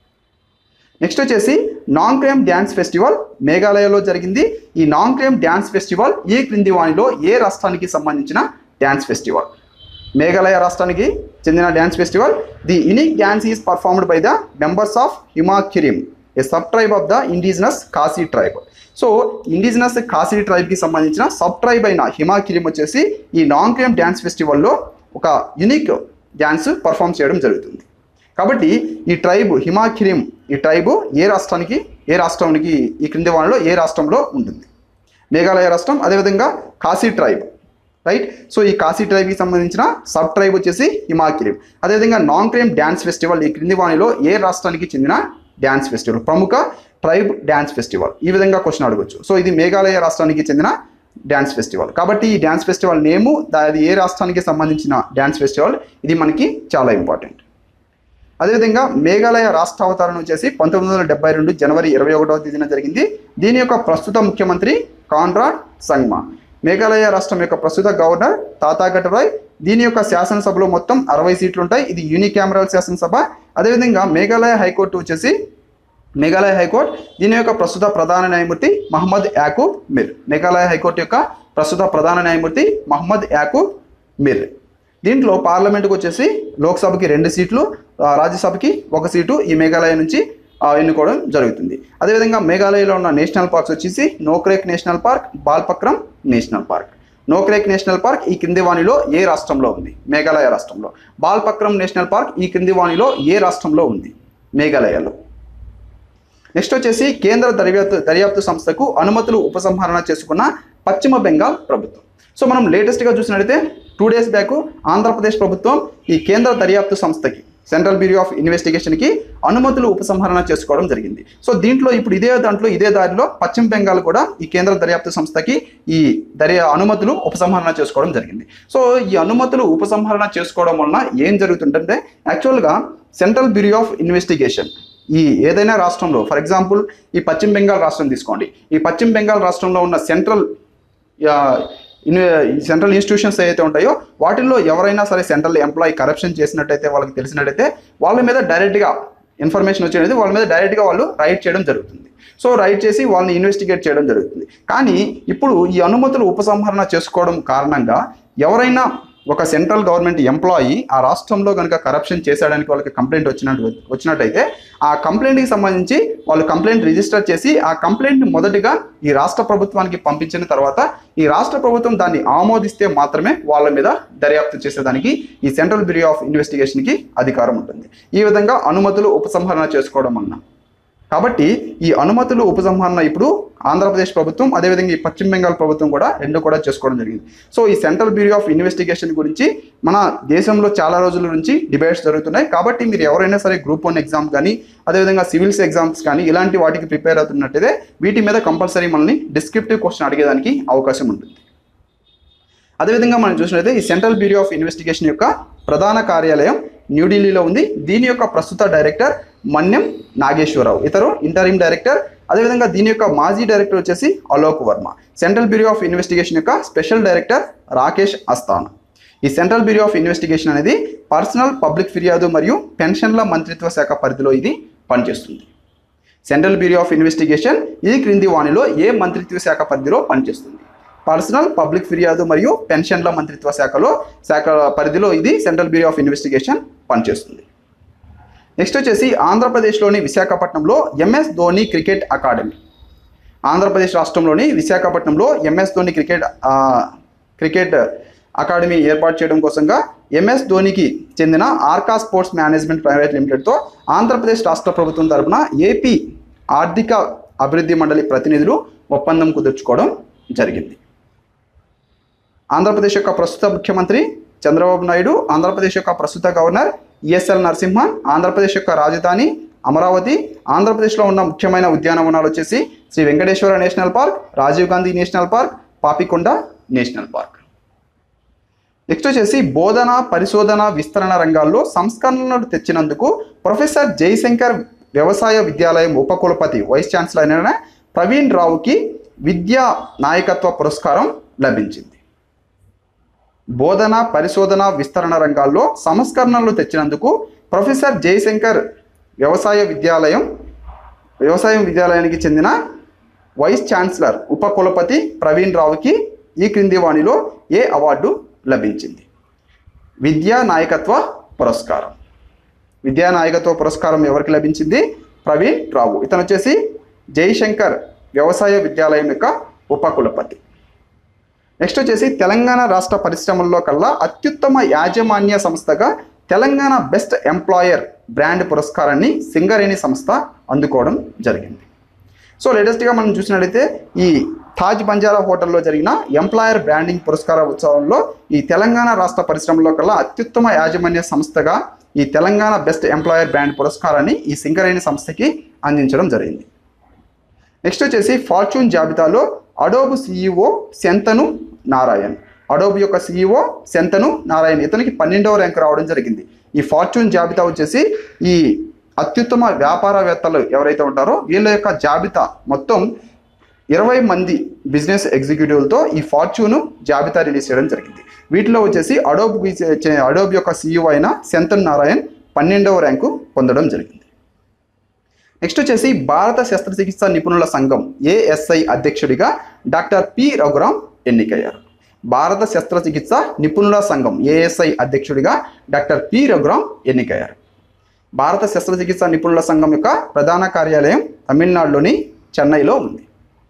నెక్స్ట్ వచ్చేసి నాంక్రేమ్ డ్యాన్స్ ఫెస్టివల్ మేఘాలయలో జరిగింది ఈ నాంక్రేమ్ డ్యాన్స్ ఫెస్టివల్ ఈ క్రింది వాణిలో ఏ రాష్ట్రానికి సంబంధించిన డ్యాన్స్ ఫెస్టివల్ మేఘాలయ రాష్ట్రానికి చెందిన dance festival the unique dance is performed by the members of Himakhyrim a sub tribe of the indigenous Khasi tribe so indigenous Khasi ట్రైబ్కి సంబంధించిన సబ్ ట్రైబ్ అయిన హిమాకిరిమ్ వచ్చేసి ఈ నాంక్రేమ్ డ్యాన్స్ ఫెస్టివల్లో ఒక యునిక్ డ్యాన్స్ పర్ఫామ్ చేయడం జరుగుతుంది కాబట్టి ఈ ట్రైబ్ హిమాకిరిమ్ ఈ ట్రైబ్ ఏ రాష్ట్రానికి ఏ రాష్ట్రానికి ఈ క్రింది వాళ్ళలో ఏ రాష్ట్రంలో ఉంటుంది మేఘాలయ రాష్ట్రం అదేవిధంగా కాశీ ట్రైబ్ రైట్ సో ఈ కాశీ ట్రైబ్కి సంబంధించిన సబ్ ట్రైబ్ వచ్చేసి హిమాకిరిమ్ అదేవిధంగా నాన్ క్రైమ్ డ్యాన్స్ ఫెస్టివల్ ఈ క్రింది వాణిలో ఏ రాష్ట్రానికి చెందిన డ్యాన్స్ ఫెస్టివల్ ప్రముఖ ట్రైబ్ డ్యాన్స్ ఫెస్టివల్ ఈ విధంగా క్వశ్చన్ అడగొచ్చు సో ఇది మేఘాలయ రాష్ట్రానికి చెందిన డ్యాన్స్ ఫెస్టివల్ కాబట్టి ఈ డ్యాన్స్ ఫెస్టివల్ నేము అది ఏ రాష్ట్రానికి సంబంధించిన డ్యాన్స్ ఫెస్టివల్ ఇది మనకి చాలా ఇంపార్టెంట్ అదేవిధంగా మేఘాలయ రాష్ట్ర అవతరణ వచ్చేసి పంతొమ్మిది వందల డెబ్బై రెండు జనవరి ఇరవై ఒకటవ తేదీన జరిగింది దీని యొక్క ప్రస్తుత ముఖ్యమంత్రి కాన్రాడ్ సంగ్మా మేఘాలయ రాష్ట్రం యొక్క ప్రస్తుత గవర్నర్ తాతాగట్ రాయ్ దీని యొక్క శాసనసభలో మొత్తం అరవై సీట్లు ఉంటాయి ఇది యూనికామరల్ శాసనసభ అదేవిధంగా మేఘాలయ హైకోర్టు వచ్చేసి మేఘాలయ హైకోర్టు దీని యొక్క ప్రస్తుత ప్రధాన న్యాయమూర్తి మహమ్మద్ యాకూబ్ మిర్ మేఘాలయ హైకోర్టు యొక్క ప్రస్తుత ప్రధాన న్యాయమూర్తి మహమ్మద్ యాకూబ్ మిర్ దీంట్లో పార్లమెంట్కి వచ్చేసి లోక్సభకి రెండు సీట్లు ఆ, రాజ్యసభకి ఒక సీటు ఈ మేఘాలయ నుంచి ఆ, ఎన్నుకోవడం జరుగుతుంది అదేవిధంగా మేఘాలయలో ఉన్న నేషనల్ పార్క్స్ వచ్చేసి Nokrek national park Balpakram national park Nokrek national park ఈ క్రింది వాణిలో ఏ రాష్ట్రంలో ఉంది మేఘాలయ రాష్ట్రంలో బాల్పక్రమ్ నేషనల్ పార్క్ ఈ క్రింది వాణిలో ఏ రాష్ట్రంలో ఉంది మేఘాలయలో నెక్స్ట్ వచ్చేసి కేంద్ర దర్యాప్తు దర్యాప్తు సంస్థకు అనుమతులు ఉపసంహరణ చేసుకున్న పశ్చిమ బెంగాల్ ప్రభుత్వం సో మనం లేటెస్ట్గా చూసినట్లయితే టూ డేస్ బ్యాక్ ఆంధ్రప్రదేశ్ ప్రభుత్వం ఈ కేంద్ర దర్యాప్తు సంస్థకి సెంట్రల్ బ్యూరో ఆఫ్ ఇన్వెస్టిగేషన్కి అనుమతులు ఉపసంహరణ చేసుకోవడం జరిగింది సో దీంట్లో ఇప్పుడు ఇదే దాంట్లో ఇదే దారిలో పశ్చిమ బెంగాల్ కూడా ఈ కేంద్ర దర్యాప్తు సంస్థకి ఈ దర్యా అనుమతులు ఉపసంహరణ చేసుకోవడం జరిగింది సో ఈ అనుమతులు ఉపసంహరణ చేసుకోవడం వలన ఏం జరుగుతుందంటే యాక్చువల్గా సెంట్రల్ బ్యూరో ఆఫ్ ఇన్వెస్టిగేషన్ ఈ ఏదైనా రాష్ట్రంలో ఫర్ ఎగ్జాంపుల్ ఈ పశ్చిమ బెంగాల్ రాష్ట్రం తీసుకోండి ఈ పశ్చిమ బెంగాల్ రాష్ట్రంలో ఉన్న సెంట్రల్ సెంట్రల్ ఇన్స్టిట్యూషన్స్ ఏవైతే ఉంటాయో వాటిల్లో ఎవరైనా సరే సెంట్రల్ ఎంప్లాయీ కరప్షన్ చేసినట్టయితే వాళ్ళకి తెలిసినట్టయితే వాళ్ళ మీద డైరెక్ట్గా ఇన్ఫర్మేషన్ వచ్చేది వాళ్ళ మీద డైరెక్ట్గా వాళ్ళు రైట్ చేయడం జరుగుతుంది సో రైట్ చేసి వాళ్ళని ఇన్వెస్టిగేట్ చేయడం జరుగుతుంది కానీ ఇప్పుడు ఈ అనుమతులు ఉపసంహరణ చేసుకోవడం కారణంగా ఎవరైనా ఒక సెంట్రల్ గవర్నమెంట్ ఎంప్లాయీ ఆ రాష్ట్రంలో కనుక కరప్షన్ చేసేయడానికి వాళ్ళకి కంప్లైంట్ వచ్చినట్టు వచ్చినట్టయితే ఆ కంప్లైంట్కి సంబంధించి వాళ్ళు కంప్లైంట్ రిజిస్టర్ చేసి ఆ కంప్లైంట్ మొదటిగా ఈ రాష్ట్ర ప్రభుత్వానికి పంపించిన తర్వాత ఈ రాష్ట్ర ప్రభుత్వం దాన్ని ఆమోదిస్తే మాత్రమే వాళ్ళ మీద దర్యాప్తు చేసేదానికి ఈ సెంట్రల్ బ్యూరో ఆఫ్ ఇన్వెస్టిగేషన్కి అధికారం ఉంటుంది ఈ విధంగా అనుమతులు ఉపసంహరణ చేసుకోవడం అన్న కాబట్టి ఈ అనుమతులు ఉపసంహరణ ఇప్పుడు ఆంధ్రప్రదేశ్ ప్రభుత్వం అదేవిధంగా ఈ పశ్చిమ బెంగాల్ ప్రభుత్వం కూడా రెండు కూడా చేసుకోవడం జరిగింది సో ఈ సెంట్రల్ బ్యూరో ఆఫ్ ఇన్వెస్టిగేషన్ గురించి మన దేశంలో చాలా రోజుల నుంచి డిబేట్స్ జరుగుతున్నాయి కాబట్టి మీరు ఎవరైనా సరే గ్రూప్ వన్ ఎగ్జామ్ కానీ అదేవిధంగా సివిల్స్ ఎగ్జామ్స్ కానీ ఇలాంటి వాటికి ప్రిపేర్ అవుతున్నట్టయితే వీటి మీద కంపల్సరీ మనల్ని డిస్క్రిప్టివ్ క్వశ్చన్ అడిగేదానికి అవకాశం ఉంటుంది అదేవిధంగా మనం చూసినట్లయితే ఈ సెంట్రల్ బ్యూరో ఆఫ్ ఇన్వెస్టిగేషన్ యొక్క ప్రధాన కార్యాలయం న్యూఢిల్లీలో ఉంది దీని యొక్క ప్రస్తుత డైరెక్టర్ మన్యం నాగేశ్వరరావు ఇతరు ఇంటరిమ్ డైరెక్టర్ అదేవిధంగా దీని యొక్క మాజీ డైరెక్టర్ వచ్చేసి Alok Verma Central Bureau of Investigation యొక్క స్పెషల్ డైరెక్టర్ రాకేష్ అస్థానా ఈ సెంట్రల్ బ్యూరో ఆఫ్ ఇన్వెస్టిగేషన్ అనేది పర్సనల్ పబ్లిక్ ఫిర్యాదు మరియు పెన్షన్ల మంత్రిత్వ శాఖ పరిధిలో ఇది పనిచేస్తుంది సెంట్రల్ బ్యూరో ఆఫ్ ఇన్వెస్టిగేషన్ ఈ క్రింది వాణిలో ఏ మంత్రిత్వ శాఖ పరిధిలో పనిచేస్తుంది పర్సనల్ పబ్లిక్ ఫిర్యాదు మరియు పెన్షన్ల మంత్రిత్వ శాఖలో శాఖ పరిధిలో ఇది సెంట్రల్ బ్యూరో ఆఫ్ ఇన్వెస్టిగేషన్ పనిచేస్తుంది నెక్స్ట్ వచ్చేసి ఆంధ్రప్రదేశ్లోని విశాఖపట్నంలో MS Dhoni cricket academy Andhra Pradesh రాష్ట్రంలోని విశాఖపట్నంలో ఎంఎస్ ధోని క్రికెట్ ఆ, క్రికెట్ అకాడమీ ఏర్పాటు చేయడం కోసంగా ఎంఎస్ ధోనికి చెందిన ఆర్కా స్పోర్ట్స్ మేనేజ్మెంట్ ప్రైవేట్ లిమిటెడ్తో ఆంధ్రప్రదేశ్ రాష్ట్ర ప్రభుత్వం తరపున ఏపీ ఆర్థిక అభివృద్ధి మండలి ప్రతినిధులు ఒప్పందం కుదుర్చుకోవడం జరిగింది ఆంధ్రప్రదేశ్ యొక్క ప్రస్తుత ముఖ్యమంత్రి చంద్రబాబు నాయుడు ఆంధ్రప్రదేశ్ యొక్క ప్రస్తుత గవర్నర్ ఈఎస్ఎల్ నరసింహన్ ఆంధ్రప్రదేశ్ యొక్క రాజధాని అమరావతి ఆంధ్రప్రదేశ్లో ఉన్న ముఖ్యమైన ఉద్యానవనాలు వచ్చేసి Shri Venkateswara national park Rajiv Gandhi national park Papikonda national park next వచ్చేసి బోధన పరిశోధన విస్తరణ రంగాల్లో సంస్కరణలు తెచ్చినందుకు ప్రొఫెసర్ జయశంకర్ వ్యవసాయ విద్యాలయం ఉపకులపతి వైస్ ఛాన్సలర్ అయిన ప్రవీణ్ రావుకి విద్యా నాయకత్వ పురస్కారం లభించింది బోధన పరిశోధన విస్తరణ రంగాల్లో సంస్కరణలు తెచ్చినందుకు ప్రొఫెసర్ జయశంకర్ వ్యవసాయ విద్యాలయం వ్యవసాయ విద్యాలయానికి చెందిన వైస్ ఛాన్సలర్ ఉపకులపతి ప్రవీణ్ రావుకి ఈ క్రింది వాణిలో ఏ అవార్డు లభించింది విద్యా నాయకత్వ పురస్కారం విద్యా నాయకత్వ పురస్కారం ఎవరికి లభించింది ప్రవీణ్ రావు ఇతను వచ్చేసి జయశంకర్ వ్యవసాయ విద్యాలయం యొక్క ఉపకులపతి నెక్స్ట్ వచ్చేసి తెలంగాణ రాష్ట్ర పరిశ్రమల్లో కల్లా అత్యుత్తమ యాజమాన్య సంస్థగా తెలంగాణ బెస్ట్ ఎంప్లాయర్ బ్రాండ్ పురస్కారాన్ని సింగరేణి సంస్థ అందుకోవడం జరిగింది సో లేటెస్ట్గా మనం చూసినట్లయితే ఈ తాజ్ బంజారా హోటల్లో జరిగిన ఎంప్లాయర్ బ్రాండింగ్ పురస్కార ఉత్సవంలో ఈ తెలంగాణ రాష్ట్ర పరిశ్రమలో కల్లా అత్యుత్తమ యాజమాన్య సంస్థగా ఈ తెలంగాణ బెస్ట్ ఎంప్లాయర్ బ్రాండ్ పురస్కారాన్ని ఈ సింగరేణి సంస్థకి అందించడం జరిగింది నెక్స్ట్ వచ్చేసి ఫార్చ్యూన్ జాబితాలో Adobe CEO Shantanu Narayen Adobe యొక్క సీఈఓ శంతను నారాయణ్ ఇతనికి పన్నెండవ ర్యాంక్ రావడం జరిగింది ఈ ఫార్చ్యూన్ జాబితా వచ్చేసి ఈ అత్యుత్తమ వ్యాపారవేత్తలు ఎవరైతే ఉంటారో వీళ్ళ యొక్క జాబితా మొత్తం ఇరవై మంది బిజినెస్ ఎగ్జిక్యూటివ్లతో ఈ ఫార్చ్యూన్ జాబితా రిలీజ్ చేయడం జరిగింది వీటిలో వచ్చేసి అడోబ్ అడోబ్ యొక్క సీఈఓ అయిన శంతన్ నారాయణ్ పన్నెండవ ర్యాంకు పొందడం జరిగింది నెక్స్ట్ వచ్చేసి భారత శస్త్రచికిత్స నిపుణుల సంఘం ఏఎస్ఐ అధ్యక్షుడిగా డాక్టర్ పి రఘురాం ఎన్నికయ్యారు భారత శస్త్రచికిత్స నిపుణుల సంఘం ఏఎస్ఐ అధ్యక్షుడిగా డాక్టర్ పి రఘురాం ఎన్నికయ్యారు భారత శస్త్రచికిత్స నిపుణుల సంఘం యొక్క ప్రధాన కార్యాలయం తమిళనాడులోని చెన్నైలో ఉంది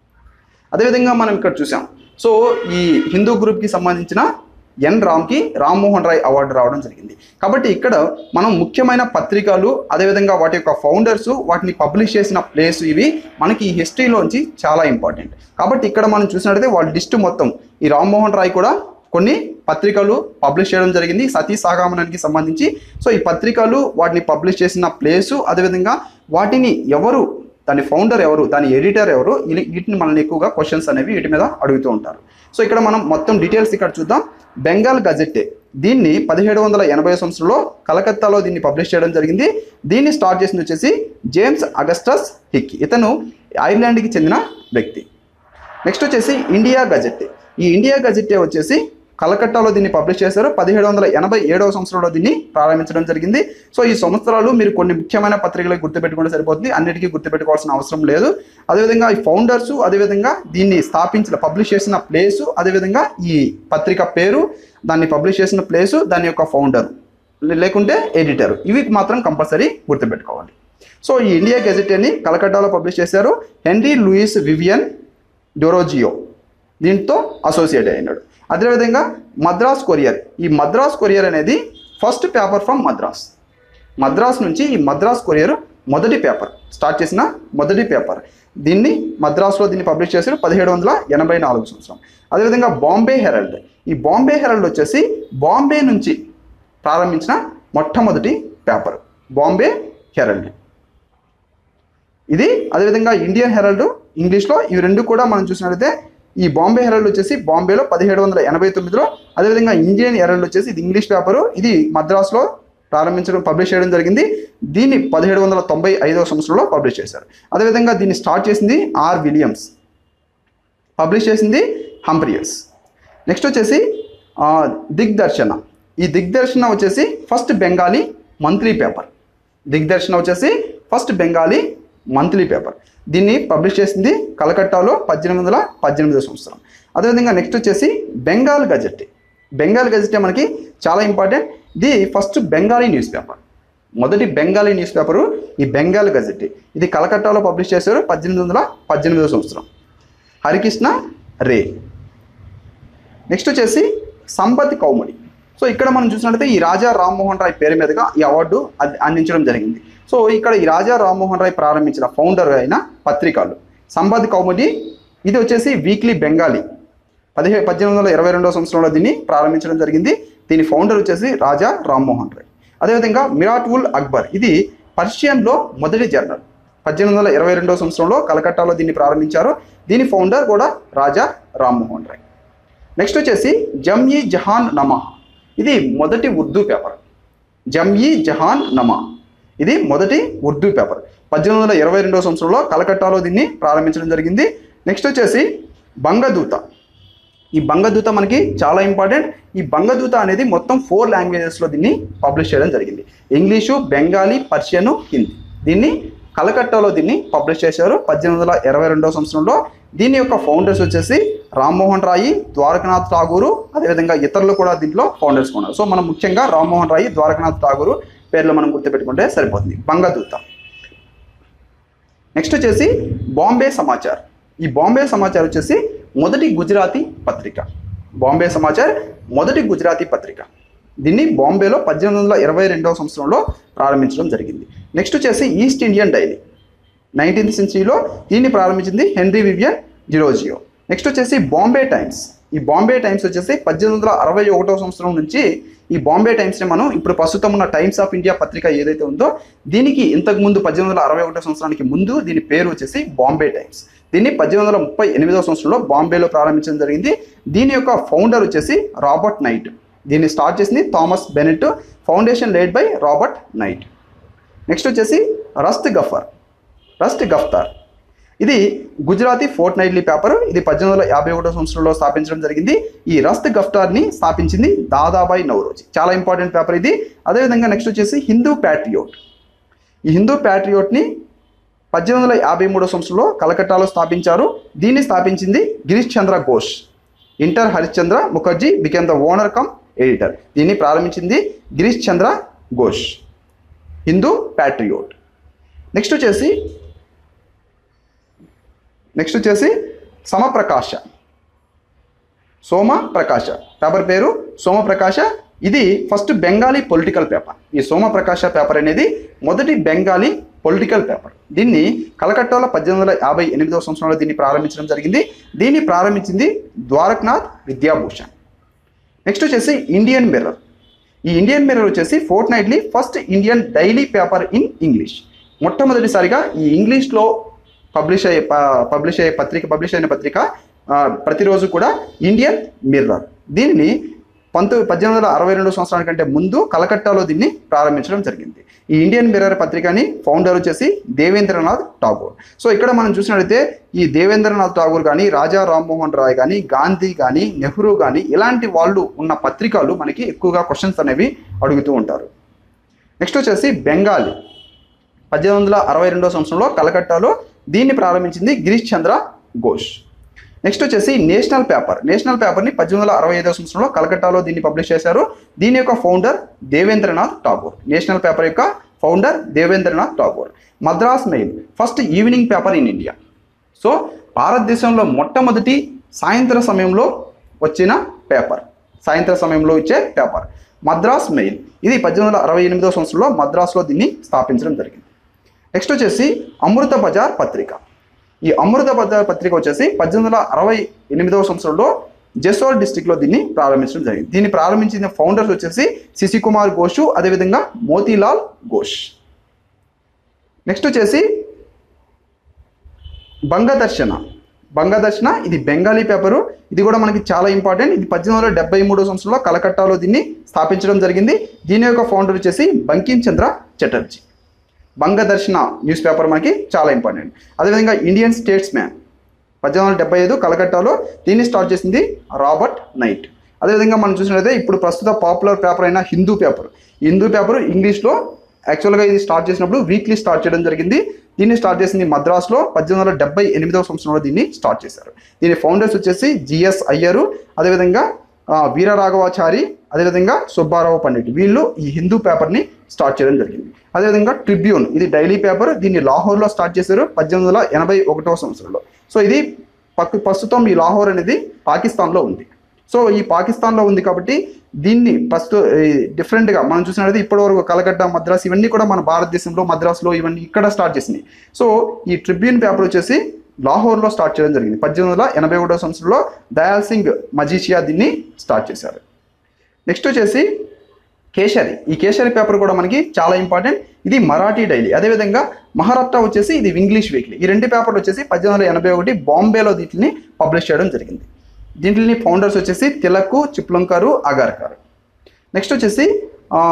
అదేవిధంగా మనం ఇక్కడ చూసాం సో ఈ హిందూ గ్రూప్కి సంబంధించిన ఎన్ రామ్కి రామ్మోహన్ రాయ్ అవార్డు రావడం జరిగింది కాబట్టి ఇక్కడ మనం ముఖ్యమైన పత్రికలు అదేవిధంగా వాటి యొక్క ఫౌండర్స్ వాటిని పబ్లిష్ చేసిన ప్లేస్ ఇవి మనకి ఈ హిస్టరీలోంచి చాలా ఇంపార్టెంట్ కాబట్టి ఇక్కడ మనం చూసినట్లయితే వాళ్ళ లిస్ట్ మొత్తం ఈ రామ్మోహన్ రాయ్ కూడా కొన్ని పత్రికలు పబ్లిష్ చేయడం జరిగింది సతీ సాగమనానికి సంబంధించి సో ఈ పత్రికలు వాటిని పబ్లిష్ చేసిన ప్లేసు అదేవిధంగా వాటిని ఎవరు దాని ఫౌండర్ ఎవరు దాని ఎడిటర్ ఎవరు ఇలి- వీటిని మనల్ని ఎక్కువగా క్వశ్చన్స్ అనేవి వీటి మీద అడుగుతూ ఉంటారు సో ఇక్కడ మనం మొత్తం డీటెయిల్స్ ఇక్కడ చూద్దాం బెంగాల్ గజెట్టే దీన్ని పదిహేడు వందల ఎనభై సంవత్సరంలో కలకత్తాలో దీన్ని పబ్లిష్ చేయడం జరిగింది దీన్ని స్టార్ట్ చేసింది వచ్చేసి జేమ్స్ అగస్టస్ హిక్ ఇతను ఐర్లాండ్కి చెందిన వ్యక్తి నెక్స్ట్ వచ్చేసి ఇండియా గజెట్ ఈ ఇండియా గజెట్ వచ్చేసి కలకట్టాలో దీన్ని పబ్లిష్ చేశారు పదిహేడు వందల ఎనభై ఏడవ సంవత్సరంలో దీన్ని ప్రారంభించడం జరిగింది సో ఈ సంవత్సరాలు మీరు కొన్ని ముఖ్యమైన పత్రికలకు గుర్తుపెట్టుకుంటే సరిపోతుంది అన్నిటికీ గుర్తుపెట్టుకోవాల్సిన అవసరం లేదు అదేవిధంగా ఈ ఫౌండర్స్ అదేవిధంగా దీన్ని స్థాపించిన పబ్లిష్ చేసిన ప్లేసు అదేవిధంగా ఈ పత్రిక పేరు దాన్ని పబ్లిష్ చేసిన ప్లేసు దాని యొక్క ఫౌండర్ లేకుంటే ఎడిటర్ ఇవి మాత్రం కంపల్సరీ గుర్తుపెట్టుకోవాలి సో ఈ ఇండియా గెజెట్ అని కలకట్టాలో పబ్లిష్ చేశారు హెన్రీ లూయిస్ వివియన్ డొరోజియో దీంతో అసోసియేట్ అయినాడు అదేవిధంగా మద్రాస్ కొరియర్ ఈ మద్రాస్ కొరియర్ అనేది first paper from Madras Madras నుంచి ఈ మద్రాస్ కొరియర్ మొదటి పేపర్ స్టార్ట్ చేసిన మొదటి పేపర్ దీన్ని మద్రాసులో దీన్ని పబ్లిష్ చేశారు పదిహేడు వందల ఎనభై నాలుగు సంవత్సరం అదేవిధంగా బాంబే హెరల్డ్ ఈ బాంబే హెరల్డ్ వచ్చేసి బాంబే నుంచి ప్రారంభించిన మొట్టమొదటి పేపర్ బాంబే హెరల్డ్ ఇది అదేవిధంగా ఇండియన్ హెరల్డ్ ఇంగ్లీష్లో ఇవి రెండు కూడా మనం చూసినట్లయితే ఈ బాంబే హెరల్డ్ వచ్చేసి బాంబేలో పదిహేడు వందల ఎనభై తొమ్మిదిలో అదేవిధంగా ఇండియన్ హెరల్డ్ వచ్చేసి ఇది ఇంగ్లీష్ పేపరు ఇది మద్రాసులో ప్రారంభించడం పబ్లిష్ చేయడం జరిగింది దీన్ని పదిహేడు వందల తొంభై ఐదవ సంవత్సరంలో పబ్లిష్ చేశారు అదేవిధంగా దీన్ని స్టార్ట్ చేసింది ఆర్ విలియమ్స్ పబ్లిష్ చేసింది హంప్రియస్ నెక్స్ట్ వచ్చేసి ఆ, దిగ్దర్శన ఈ దిగ్దర్శన వచ్చేసి first Bengali monthly paper Digdarshana వచ్చేసి ఫస్ట్ బెంగాలీ మంత్లీ పేపర్ దీన్ని పబ్లిష్ చేసింది కలకట్టాలో పద్దెనిమిది వందల పద్దెనిమిదో సంవత్సరం అదేవిధంగా నెక్స్ట్ వచ్చేసి బెంగాల్ గజెట్ బెంగాల్ గజెట్ మనకి చాలా ఇంపార్టెంట్ ఇది ఫస్ట్ బెంగాలీ న్యూస్ పేపర్ మొదటి బెంగాలీ న్యూస్ పేపరు ఈ బెంగాల్ గజెట్ ఇది కలకట్టాలో పబ్లిష్ చేశారు పద్దెనిమిది వందల పద్దెనిమిదో సంవత్సరం హరికృష్ణ రే నెక్స్ట్ వచ్చేసి సంపత్ కౌముడి సో ఇక్కడ మనం చూసినట్లయితే ఈ రాజా రామ్మోహన్ రాయ్ పేరు మీదుగా ఈ అవార్డు అంది- అందించడం జరిగింది సో ఇక్కడ ఈ రాజా రామ్మోహన్ రాయ్ ప్రారంభించిన ఫౌండర్ అయిన పత్రికలు సంపత్ కౌముడి ఇది వచ్చేసి వీక్లీ బెంగాలీ పదిహే పద్దెనిమిది వందల ఇరవై రెండవ సంవత్సరంలో దీన్ని ప్రారంభించడం జరిగింది దీని ఫౌండర్ వచ్చేసి రాజా రామ్మోహన్ రాయ్ అదేవిధంగా మిరాట్ ఉల్ అక్బర్ ఇది పర్షియన్లో మొదటి జర్నల్ పద్దెనిమిది వందల ఇరవై రెండవ సంవత్సరంలో కలకట్టాలో దీన్ని ప్రారంభించారు దీని ఫౌండర్ కూడా రాజా రామ్మోహన్ రాయ్ నెక్స్ట్ వచ్చేసి జమ్ఈ జహాన్ నమా ఇది మొదటి ఉర్దూ పేపర్ జమ్ఈ జహాన్ నమా ఇది మొదటి ఉర్దూ పేపర్ పద్దెనిమిది వందల ఇరవై రెండవ సంవత్సరంలో కలకట్టాలో దీన్ని ప్రారంభించడం జరిగింది నెక్స్ట్ వచ్చేసి బంగదూత ఈ బంగదూత మనకి చాలా ఇంపార్టెంట్ ఈ బంగదూత అనేది మొత్తం ఫోర్ లాంగ్వేజెస్లో దీన్ని పబ్లిష్ చేయడం జరిగింది ఇంగ్లీషు బెంగాలీ పర్షియను హిందీ దీన్ని కలకట్టాలో దీన్ని పబ్లిష్ చేశారు పద్దెనిమిది వందల ఇరవై రెండవ సంవత్సరంలో దీని యొక్క ఫౌండర్స్ వచ్చేసి రామ్మోహన్ రాయి ద్వారకనాథ్ ఠాగూరు అదేవిధంగా ఇతరులు కూడా దీంట్లో ఫౌండర్స్ ఉన్నారు సో మనం ముఖ్యంగా రామ్మోహన్ రాయి ద్వారకనాథ్ ఠాగూరు పేర్లు మనం గుర్తుపెట్టుకుంటే సరిపోతుంది బంగదూత నెక్స్ట్ వచ్చేసి బాంబే సమాచార్ ఈ బాంబే సమాచార్ వచ్చేసి మొదటి గుజరాతీ పత్రిక బాంబే సమాచార్ మొదటి గుజరాతీ పత్రిక దీన్ని బాంబేలో పద్దెనిమిది వందల ఇరవై రెండవ సంవత్సరంలో ప్రారంభించడం జరిగింది నెక్స్ట్ వచ్చేసి ఈస్ట్ ఇండియన్ డైలీ నైన్టీన్త్ సెంచరీలో దీన్ని ప్రారంభించింది హెన్రీ వివియన్ జిరోజియో నెక్స్ట్ వచ్చేసి బాంబే టైమ్స్ ఈ బాంబే టైమ్స్ వచ్చేసి పద్దెనిమిది వందల అరవై ఒకటో సంవత్సరం నుంచి ఈ బాంబే టైమ్స్ని మనం ఇప్పుడు ప్రస్తుతం ఉన్న టైమ్స్ ఆఫ్ ఇండియా పత్రిక ఏదైతే ఉందో దీనికి ఇంతకు ముందు పద్దెనిమిది వందల అరవై ఒకటో సంవత్సరానికి ముందు దీని పేరు వచ్చేసి బాంబే టైమ్స్ దీన్ని పద్దెనిమిది వందల ముప్పై ఎనిమిదో సంవత్సరంలో బాంబేలో ప్రారంభించడం జరిగింది దీని యొక్క ఫౌండర్ వచ్చేసి రాబర్ట్ నైట్ దీన్ని స్టార్ట్ చేసింది Thomas Bennett foundation laid by Robert Knight next వచ్చేసి రస్ట్ గఫర్ రస్ట్ గఫ్తార్ ఇది గుజరాతీ ఫోర్ట్ నైట్లీ పేపర్ ఇది పద్దెనిమిది వందల యాభై ఒకటో సంవత్సరంలో స్థాపించడం జరిగింది ఈ రస్ట్ గఫ్తార్ని స్థాపించింది దాదాబాయి నవరోజీ చాలా ఇంపార్టెంట్ పేపర్ ఇది అదేవిధంగా నెక్స్ట్ వచ్చేసి హిందూ ప్యాట్రియోట్ ఈ హిందూ ప్యాట్రియోట్ని పద్దెనిమిది వందల యాభై మూడో సంవత్సరంలో కలకట్టాలో స్థాపించారు దీన్ని స్థాపించింది గిరీష్ చంద్ర ఘోష్ ఇంటర్ Harishchandra Mukherjee became the owner cum editor దీన్ని ప్రారంభించింది గిరీష్ చంద్ర ఘోష్ హిందూ ప్యాట్రియోట్ నెక్స్ట్ వచ్చేసి నెక్స్ట్ వచ్చేసి సమప్రకాశ సోమ ప్రకాశ పేపర్ పేరు సోమప్రకాశ ఇది ఫస్ట్ బెంగాలీ పొలిటికల్ పేపర్ ఈ సోమప్రకాశ పేపర్ అనేది మొదటి బెంగాలీ పొలిటికల్ పేపర్ దీన్ని కలకట్టాలో పద్దెనిమిది వందల యాభై ఎనిమిదవ సంవత్సరంలో దీన్ని ప్రారంభించడం జరిగింది దీన్ని ప్రారంభించింది ద్వారక్నాథ్ విద్యాభూషణ్ నెక్స్ట్ వచ్చేసి ఇండియన్ మిర్రర్ ఈ ఇండియన్ మిర్రర్ వచ్చేసి fortnightly first Indian daily paper in English మొట్టమొదటిసారిగా ఈ ఇంగ్లీష్లో పబ్లిష్ అయ్యే ప- పబ్లిష్ అయ్యే పత్రిక పబ్లిష్ అయిన పత్రిక ఆ, ప్రతిరోజు కూడా ఇండియన్ మిర్రర్ దీనిని పంతొమ్మిది పద్దెనిమిది వందల అరవై రెండు సంవత్సరాల కంటే ముందు కలకట్టాలో దీన్ని ప్రారంభించడం జరిగింది ఈ ఇండియన్ మిర్రర్ పత్రికని ఫౌండర్ వచ్చేసి దేవేంద్రనాథ్ ఠాగూర్ సో ఇక్కడ మనం చూసినట్లయితే ఈ దేవేంద్రనాథ్ ఠాగూర్ కానీ రాజా రామ్మోహన్ రాయ్ కానీ గాంధీ కానీ నెహ్రూ కానీ ఇలాంటి వాళ్ళు ఉన్న పత్రికలు మనకి ఎక్కువగా క్వశ్చన్స్ అనేవి అడుగుతూ ఉంటారు నెక్స్ట్ వచ్చేసి బెంగాలీ పద్దెనిమిది వందల అరవై రెండో సంవత్సరంలో కలకట్టాలో దీన్ని ప్రారంభించింది గిరీష్ చంద్ర ఘోష్ నెక్స్ట్ వచ్చేసి నేషనల్ పేపర్ నేషనల్ పేపర్ని పద్దెనిమిది వందల అరవై ఐదో సంవత్సరంలో కలకట్టాలో దీన్ని పబ్లిష్ చేశారు దీని యొక్క founder Debendranath Tagore National Paper యొక్క founder Debendranath Tagore Madras Mail first evening paper in India so భారతదేశంలో మొట్టమొదటి సాయంత్రం సమయంలో వచ్చిన పేపర్ సాయంత్రం సమయంలో ఇచ్చే పేపర్ మద్రాస్ మెయిల్ ఇది పద్దెనిమిది వందల అరవై ఎనిమిదో సంవత్సరంలో మద్రాసులో దీన్ని స్థాపించడం జరిగింది నెక్స్ట్ వచ్చేసి అమృత బజార్ పత్రిక ఈ అమృత బజార్ పత్రిక వచ్చేసి పద్దెనిమిది వందల అరవై ఎనిమిదవ సంవత్సరంలో జెసోర్ డిస్టిక్లో దీన్ని ప్రారంభించడం జరిగింది దీన్ని ప్రారంభించిన ఫౌండర్స్ వచ్చేసి శశికుమార్ ఘోషు అదేవిధంగా మోతీలాల్ ఘోష్ నెక్స్ట్ వచ్చేసి బంగదర్శన బంగదర్శన ఇది బెంగాలీ పేపరు ఇది కూడా మనకి చాలా ఇంపార్టెంట్ ఇది పద్దెనిమిది వందల డెబ్బై మూడో సంవత్సరంలో కలకట్టాలో దీన్ని స్థాపించడం జరిగింది దీని యొక్క ఫౌండర్ వచ్చేసి బంకిం చంద్ర చటర్జీ బంగదర్శన న్యూస్ పేపర్ మనకి చాలా ఇంపార్టెంట్ అదేవిధంగా ఇండియన్ స్టేట్స్ మ్యాన్ పద్దెనిమిది వందల డెబ్బై ఐదు కలకట్టాలో దీన్ని స్టార్ట్ చేసింది రాబర్ట్ నైట్ అదేవిధంగా మనం చూసినట్లయితే ఇప్పుడు ప్రస్తుత పాపులర్ పేపర్ అయిన హిందూ పేపర్ హిందూ పేపర్ ఇంగ్లీష్లో యాక్చువల్గా ఇది స్టార్ట్ చేసినప్పుడు వీక్లీ స్టార్ట్ చేయడం జరిగింది దీన్ని స్టార్ట్ చేసింది మద్రాస్లో పద్దెనిమిది వందల డెబ్బై ఎనిమిదవ సంవత్సరంలో దీన్ని స్టార్ట్ చేశారు దీని ఫౌండర్స్ వచ్చేసి జిఎస్ అయ్యరు అదేవిధంగా ఆ, వీరరాఘవాచారి అదేవిధంగా సుబ్బారావు పండిట్ వీళ్ళు ఈ హిందూ పేపర్ని స్టార్ట్ చేయడం జరిగింది అదేవిధంగా ట్రిబ్యూన్ ఇది డైలీ పేపర్ దీన్ని లాహోర్లో స్టార్ట్ చేశారు పద్దెనిమిది వందల ఎనభై ఒకటవ సంవత్సరంలో సో ఇది పక్ ప్రస్తుతం ఈ లాహోర్ అనేది పాకిస్తాన్లో ఉంది సో ఈ పాకిస్తాన్లో ఉంది కాబట్టి దీన్ని ఫస్ట్ డిఫరెంట్గా మనం చూసినట్లయితే ఇప్పటివరకు కలకట్ట మద్రాస్ ఇవన్నీ కూడా మన భారతదేశంలో మద్రాసులో ఇవన్నీ ఇక్కడ స్టార్ట్ చేసినాయి సో ఈ ట్రిబ్యూన్ పేపర్ వచ్చేసి లాహోర్లో స్టార్ట్ చేయడం జరిగింది పద్దెనిమిది వందల ఎనభై ఒకటో సంవత్సరంలో దయాల్ సింగ్ మజీషియా దీన్ని స్టార్ట్ చేశారు నెక్స్ట్ వచ్చేసి కేసరి ఈ కేసరి పేపర్ కూడా మనకి చాలా ఇంపార్టెంట్ ఇది మరాఠీ డైలీ అదేవిధంగా మహారాష్ట్ర వచ్చేసి ఇది ఇంగ్లీష్ వీక్లీ ఈ రెండు పేపర్లు వచ్చేసి పద్దెనిమిది వందల ఎనభై ఒకటి బాంబేలో దీంట్ని పబ్లిష్ చేయడం జరిగింది దీంట్ని ఫౌండర్స్ వచ్చేసి తిలక్ చిప్లంకరు అగార్కర్ నెక్స్ట్ వచ్చేసి ఆ,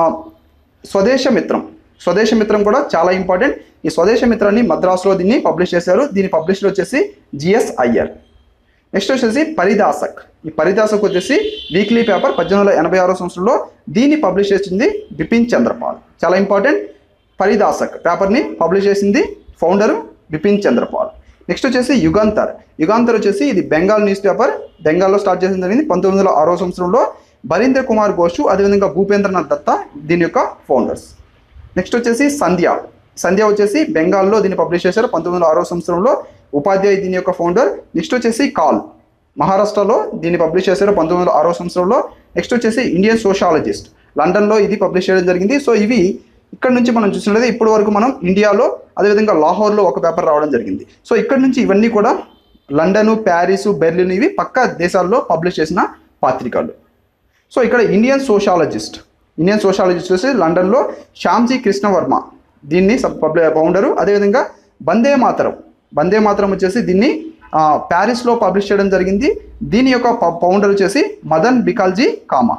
స్వదేశ మిత్రం స్వదేశ మిత్రం కూడా చాలా ఇంపార్టెంట్ ఈ స్వదేశ మిత్రాన్ని మద్రాసులో దీన్ని పబ్లిష్ చేశారు దీని పబ్లిషర్ వచ్చేసి జిఎస్ అయ్యర్ నెక్స్ట్ వచ్చేసి పరిదాసక్ ఈ పరిదాసక్ వచ్చేసి వీక్లీ పేపర్ పద్దెనిమిది వందల ఎనభై ఆరో సంవత్సరంలో దీన్ని పబ్లిష్ చేసింది బిపిన్ చంద్రపాల్ చాలా ఇంపార్టెంట్ పరిదాసక్ పేపర్ని పబ్లిష్ చేసింది ఫౌండర్ బిపిన్ చంద్రపాల్ నెక్స్ట్ వచ్చేసి యుగాంతర్ యుగాంతర్ వచ్చేసి ఇది బెంగాల్ న్యూస్ పేపర్ బెంగాల్లో స్టార్ట్ చేసిన జరిగింది పంతొమ్మిది వందల ఆరో సంవత్సరంలో బరీంద్ర కుమార్ ఘోష్ అదేవిధంగా భూపేంద్రనాథ్ దత్తా దీని యొక్క ఫౌండర్స్ నెక్స్ట్ వచ్చేసి సంధ్య సంధ్య వచ్చేసి బెంగాల్లో దీన్ని పబ్లిష్ చేశారు పంతొమ్మిది వందల ఆరో సంవత్సరంలో ఉపాధ్యాయ దీని యొక్క ఫౌండర్ నెక్స్ట్ వచ్చేసి కాల్ మహారాష్ట్రలో దీన్ని పబ్లిష్ చేశారు పంతొమ్మిది వందల ఆరో సంవత్సరంలో నెక్స్ట్ వచ్చేసి ఇండియన్ సోషాలజిస్ట్ లండన్లో ఇది పబ్లిష్ చేయడం జరిగింది సో ఇవి ఇక్కడ నుంచి మనం చూసినట్లయితే ఇప్పటి వరకు మనం ఇండియాలో అదేవిధంగా లాహోర్లో ఒక పేపర్ రావడం జరిగింది సో ఇక్కడ నుంచి ఇవన్నీ కూడా లండన్ ప్యారిస్ బెర్లిన్ ఇవి పక్క దేశాల్లో పబ్లిష్ చేసిన పత్రికలు సో ఇక్కడ ఇండియన్ సోషాలజిస్ట్ ఇండియన్ సోషాలజిస్ట్ వచ్చి లండన్లో శ్యామ్జీ కృష్ణవర్మ దీన్ని సబ్ పబ్లి ఫౌండరు అదేవిధంగా వందే మాతరం వందే మాతరం వచ్చేసి దీన్ని ఆ, ప్యారిస్లో పబ్లిష్ చేయడం జరిగింది దీని యొక్క ప- ఫౌండర్ వచ్చేసి madam Bhikaiji Cama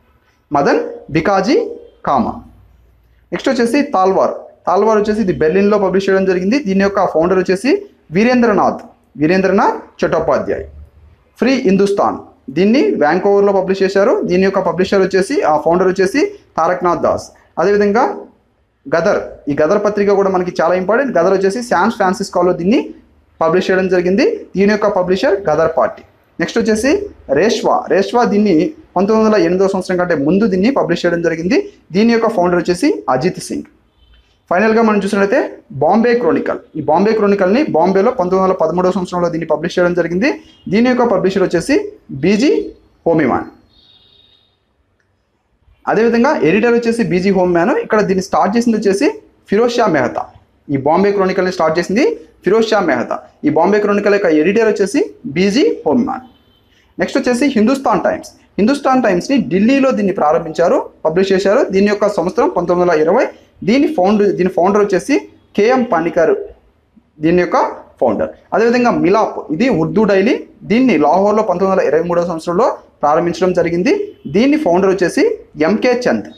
madam Bhikaiji Cama next వచ్చేసి తాల్వార్ తాల్వార్ వచ్చేసి ఇది బెర్లిన్లో పబ్లిష్ చేయడం జరిగింది దీని యొక్క ఫౌండర్ వచ్చేసి వీరేంద్రనాథ్ వీరేంద్రనాథ్ చటోపాధ్యాయ్ ఫ్రీ హిందుస్థాన్ దీన్ని వ్యాంకోవర్లో పబ్లిష్ చేశారు దీని యొక్క పబ్లిషర్ వచ్చేసి ఆ ఫౌండర్ వచ్చేసి తారక్నాథ్ దాస్ అదేవిధంగా గదర్ ఈ గదర్ పత్రిక కూడా మనకి చాలా ఇంపార్టెంట్ గదర్ వచ్చేసి శాన్ ఫ్రాన్సిస్కోలో దీన్ని పబ్లిష్ చేయడం జరిగింది దీని యొక్క పబ్లిషర్ గదర్ పార్టీ నెక్స్ట్ వచ్చేసి రేష్వా రేష్వా దీన్ని పంతొమ్మిది వందల ఎనిమిదో సంవత్సరం కంటే ముందు దీన్ని పబ్లిష్ చేయడం జరిగింది దీని యొక్క ఫౌండర్ వచ్చేసి అజిత్ సింగ్ ఫైనల్గా మనం చూసినట్లయితే బాంబే క్రోనికల్ ఈ బాంబే క్రోనికల్ని బాంబేలో పంతొమ్మిది వందల పదమూడవ సంవత్సరంలో దీన్ని పబ్లిష్ చేయడం జరిగింది దీని యొక్క పబ్లిషర్ వచ్చేసి బీజీ హోమిమాన్ అదేవిధంగా ఎడిటర్ వచ్చేసి బీజీ హోమ్ మ్యాన్ ఇక్కడ దీన్ని స్టార్ట్ చేసింది వచ్చేసి ఫిరోజ్ షా మెహతా ఈ బాంబే క్రోనికల్ని స్టార్ట్ చేసింది ఫిరోజ్ షా మెహతా ఈ బాంబే క్రోనికల్ యొక్క ఎడిటర్ వచ్చేసి బీజీ హోమ్ మ్యాన్ నెక్స్ట్ వచ్చేసి హిందుస్థాన్ టైమ్స్ హిందుస్థాన్ టైమ్స్ని ఢిల్లీలో దీన్ని ప్రారంభించారు పబ్లిష్ చేశారు దీని యొక్క సంవత్సరం పంతొమ్మిది వందల ఇరవై దీని ఫౌండర్ దీని ఫౌండర్ వచ్చేసి కేఎం పనికర్ దీని యొక్క ఫౌండర్ అదేవిధంగా మిలాప్ ఇది ఉర్దూ డైలీ దీన్ని లాహోర్లో పంతొమ్మిది వందల ఇరవై మూడవ సంవత్సరంలో ప్రారంభించడం జరిగింది దీన్ని ఫౌండర్ వచ్చేసి ఎంకే చంద్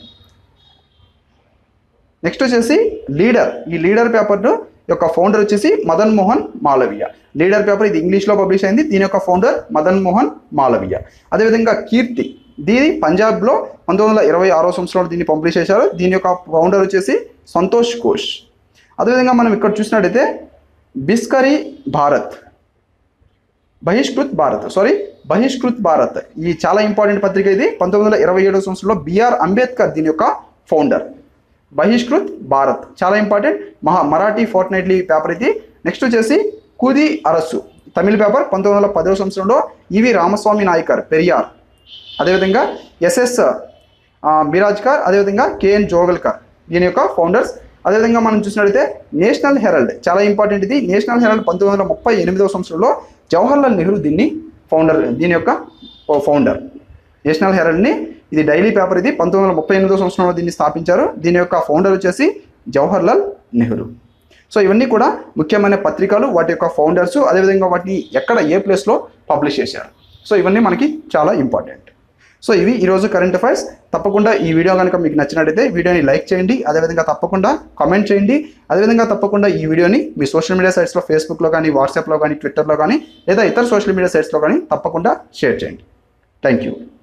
నెక్స్ట్ వచ్చేసి లీడర్ ఈ లీడర్ పేపర్ యొక్క ఫౌండర్ వచ్చేసి మదన్ మోహన్ మాలవీయ లీడర్ పేపర్ ఇది ఇంగ్లీష్లో పబ్లిష్ అయింది దీని యొక్క ఫౌండర్ మదన్ మోహన్ మాలవీయ అదేవిధంగా కీర్తి దీని పంజాబ్లో పంతొమ్మిది వందల ఇరవై ఆరో సంవత్సరంలో దీన్ని పబ్లిష్ చేశారు దీని యొక్క ఫౌండర్ వచ్చేసి సంతోష్ ఘోష్ అదేవిధంగా మనం ఇక్కడ చూసినట్టయితే బిస్కరీ భారత్ బహిష్కృత్ భారత్ సారీ బహిష్కృత్ భారత్ ఈ చాలా ఇంపార్టెంట్ పత్రిక ఇది పంతొమ్మిది వందల ఇరవై ఏడవ సంవత్సరంలో బిఆర్ అంబేద్కర్ దీని యొక్క ఫౌండర్ బహిష్కృత్ భారత్ చాలా important Maha Marathi fortnightly paper ఇది నెక్స్ట్ వచ్చేసి కుది అరస్సు తమిళ పేపర్ పంతొమ్మిది వందల పదవ సంవత్సరంలో ఈవి రామస్వామి నాయకర్ పెరియార్ అదేవిధంగా ఎస్ఎస్ మిరాజ్కర్ అదేవిధంగా కేఎన్ జోగల్కర్ దీని యొక్క ఫౌండర్స్ అదేవిధంగా మనం చూసినట్లయితే నేషనల్ హెరాల్డ్ చాలా ఇంపార్టెంట్ ఇది నేషనల్ హెరాల్డ్ పంతొమ్మిది వందల ముప్పై ఎనిమిదవ సంవత్సరంలో జవహర్లాల్ నెహ్రూ దీన్ని ఫౌండర్ దీని యొక్క ఫౌండర్ నేషనల్ హెరాల్డ్ని ఇది డైలీ పేపర్ ఇది పంతొమ్మిది వందల ముప్పై ఎనిమిదో సంవత్సరంలో దీన్ని స్థాపించారు దీని యొక్క ఫౌండర్ వచ్చేసి జవహర్లాల్ నెహ్రూ సో ఇవన్నీ కూడా ముఖ్యమైన పత్రికలు వాటి యొక్క ఫౌండర్స్ అదేవిధంగా వాటిని ఎక్కడ ఏ ప్లేస్లో పబ్లిష్ చేశారు సో ఇవన్నీ మనకి చాలా ఇంపార్టెంట్ సో ఇవి ఈరోజు కరెంట్ అఫైర్స్ తప్పకుండా ఈ వీడియో కనుక మీకు నచ్చినట్టయితే వీడియోని లైక్ చేయండి అదేవిధంగా తప్పకుండా కామెంట్ చేయండి అదేవిధంగా తప్పకుండా ఈ వీడియోని మీ సోషల్ మీడియా సైట్స్లో ఫేస్బుక్లో కానీ వాట్సాప్లో కానీ ట్విట్టర్లో కానీ లేదా ఇతర సోషల్ మీడియా సైట్స్లో కానీ తప్పకుండా షేర్ చేయండి థ్యాంక్ యూ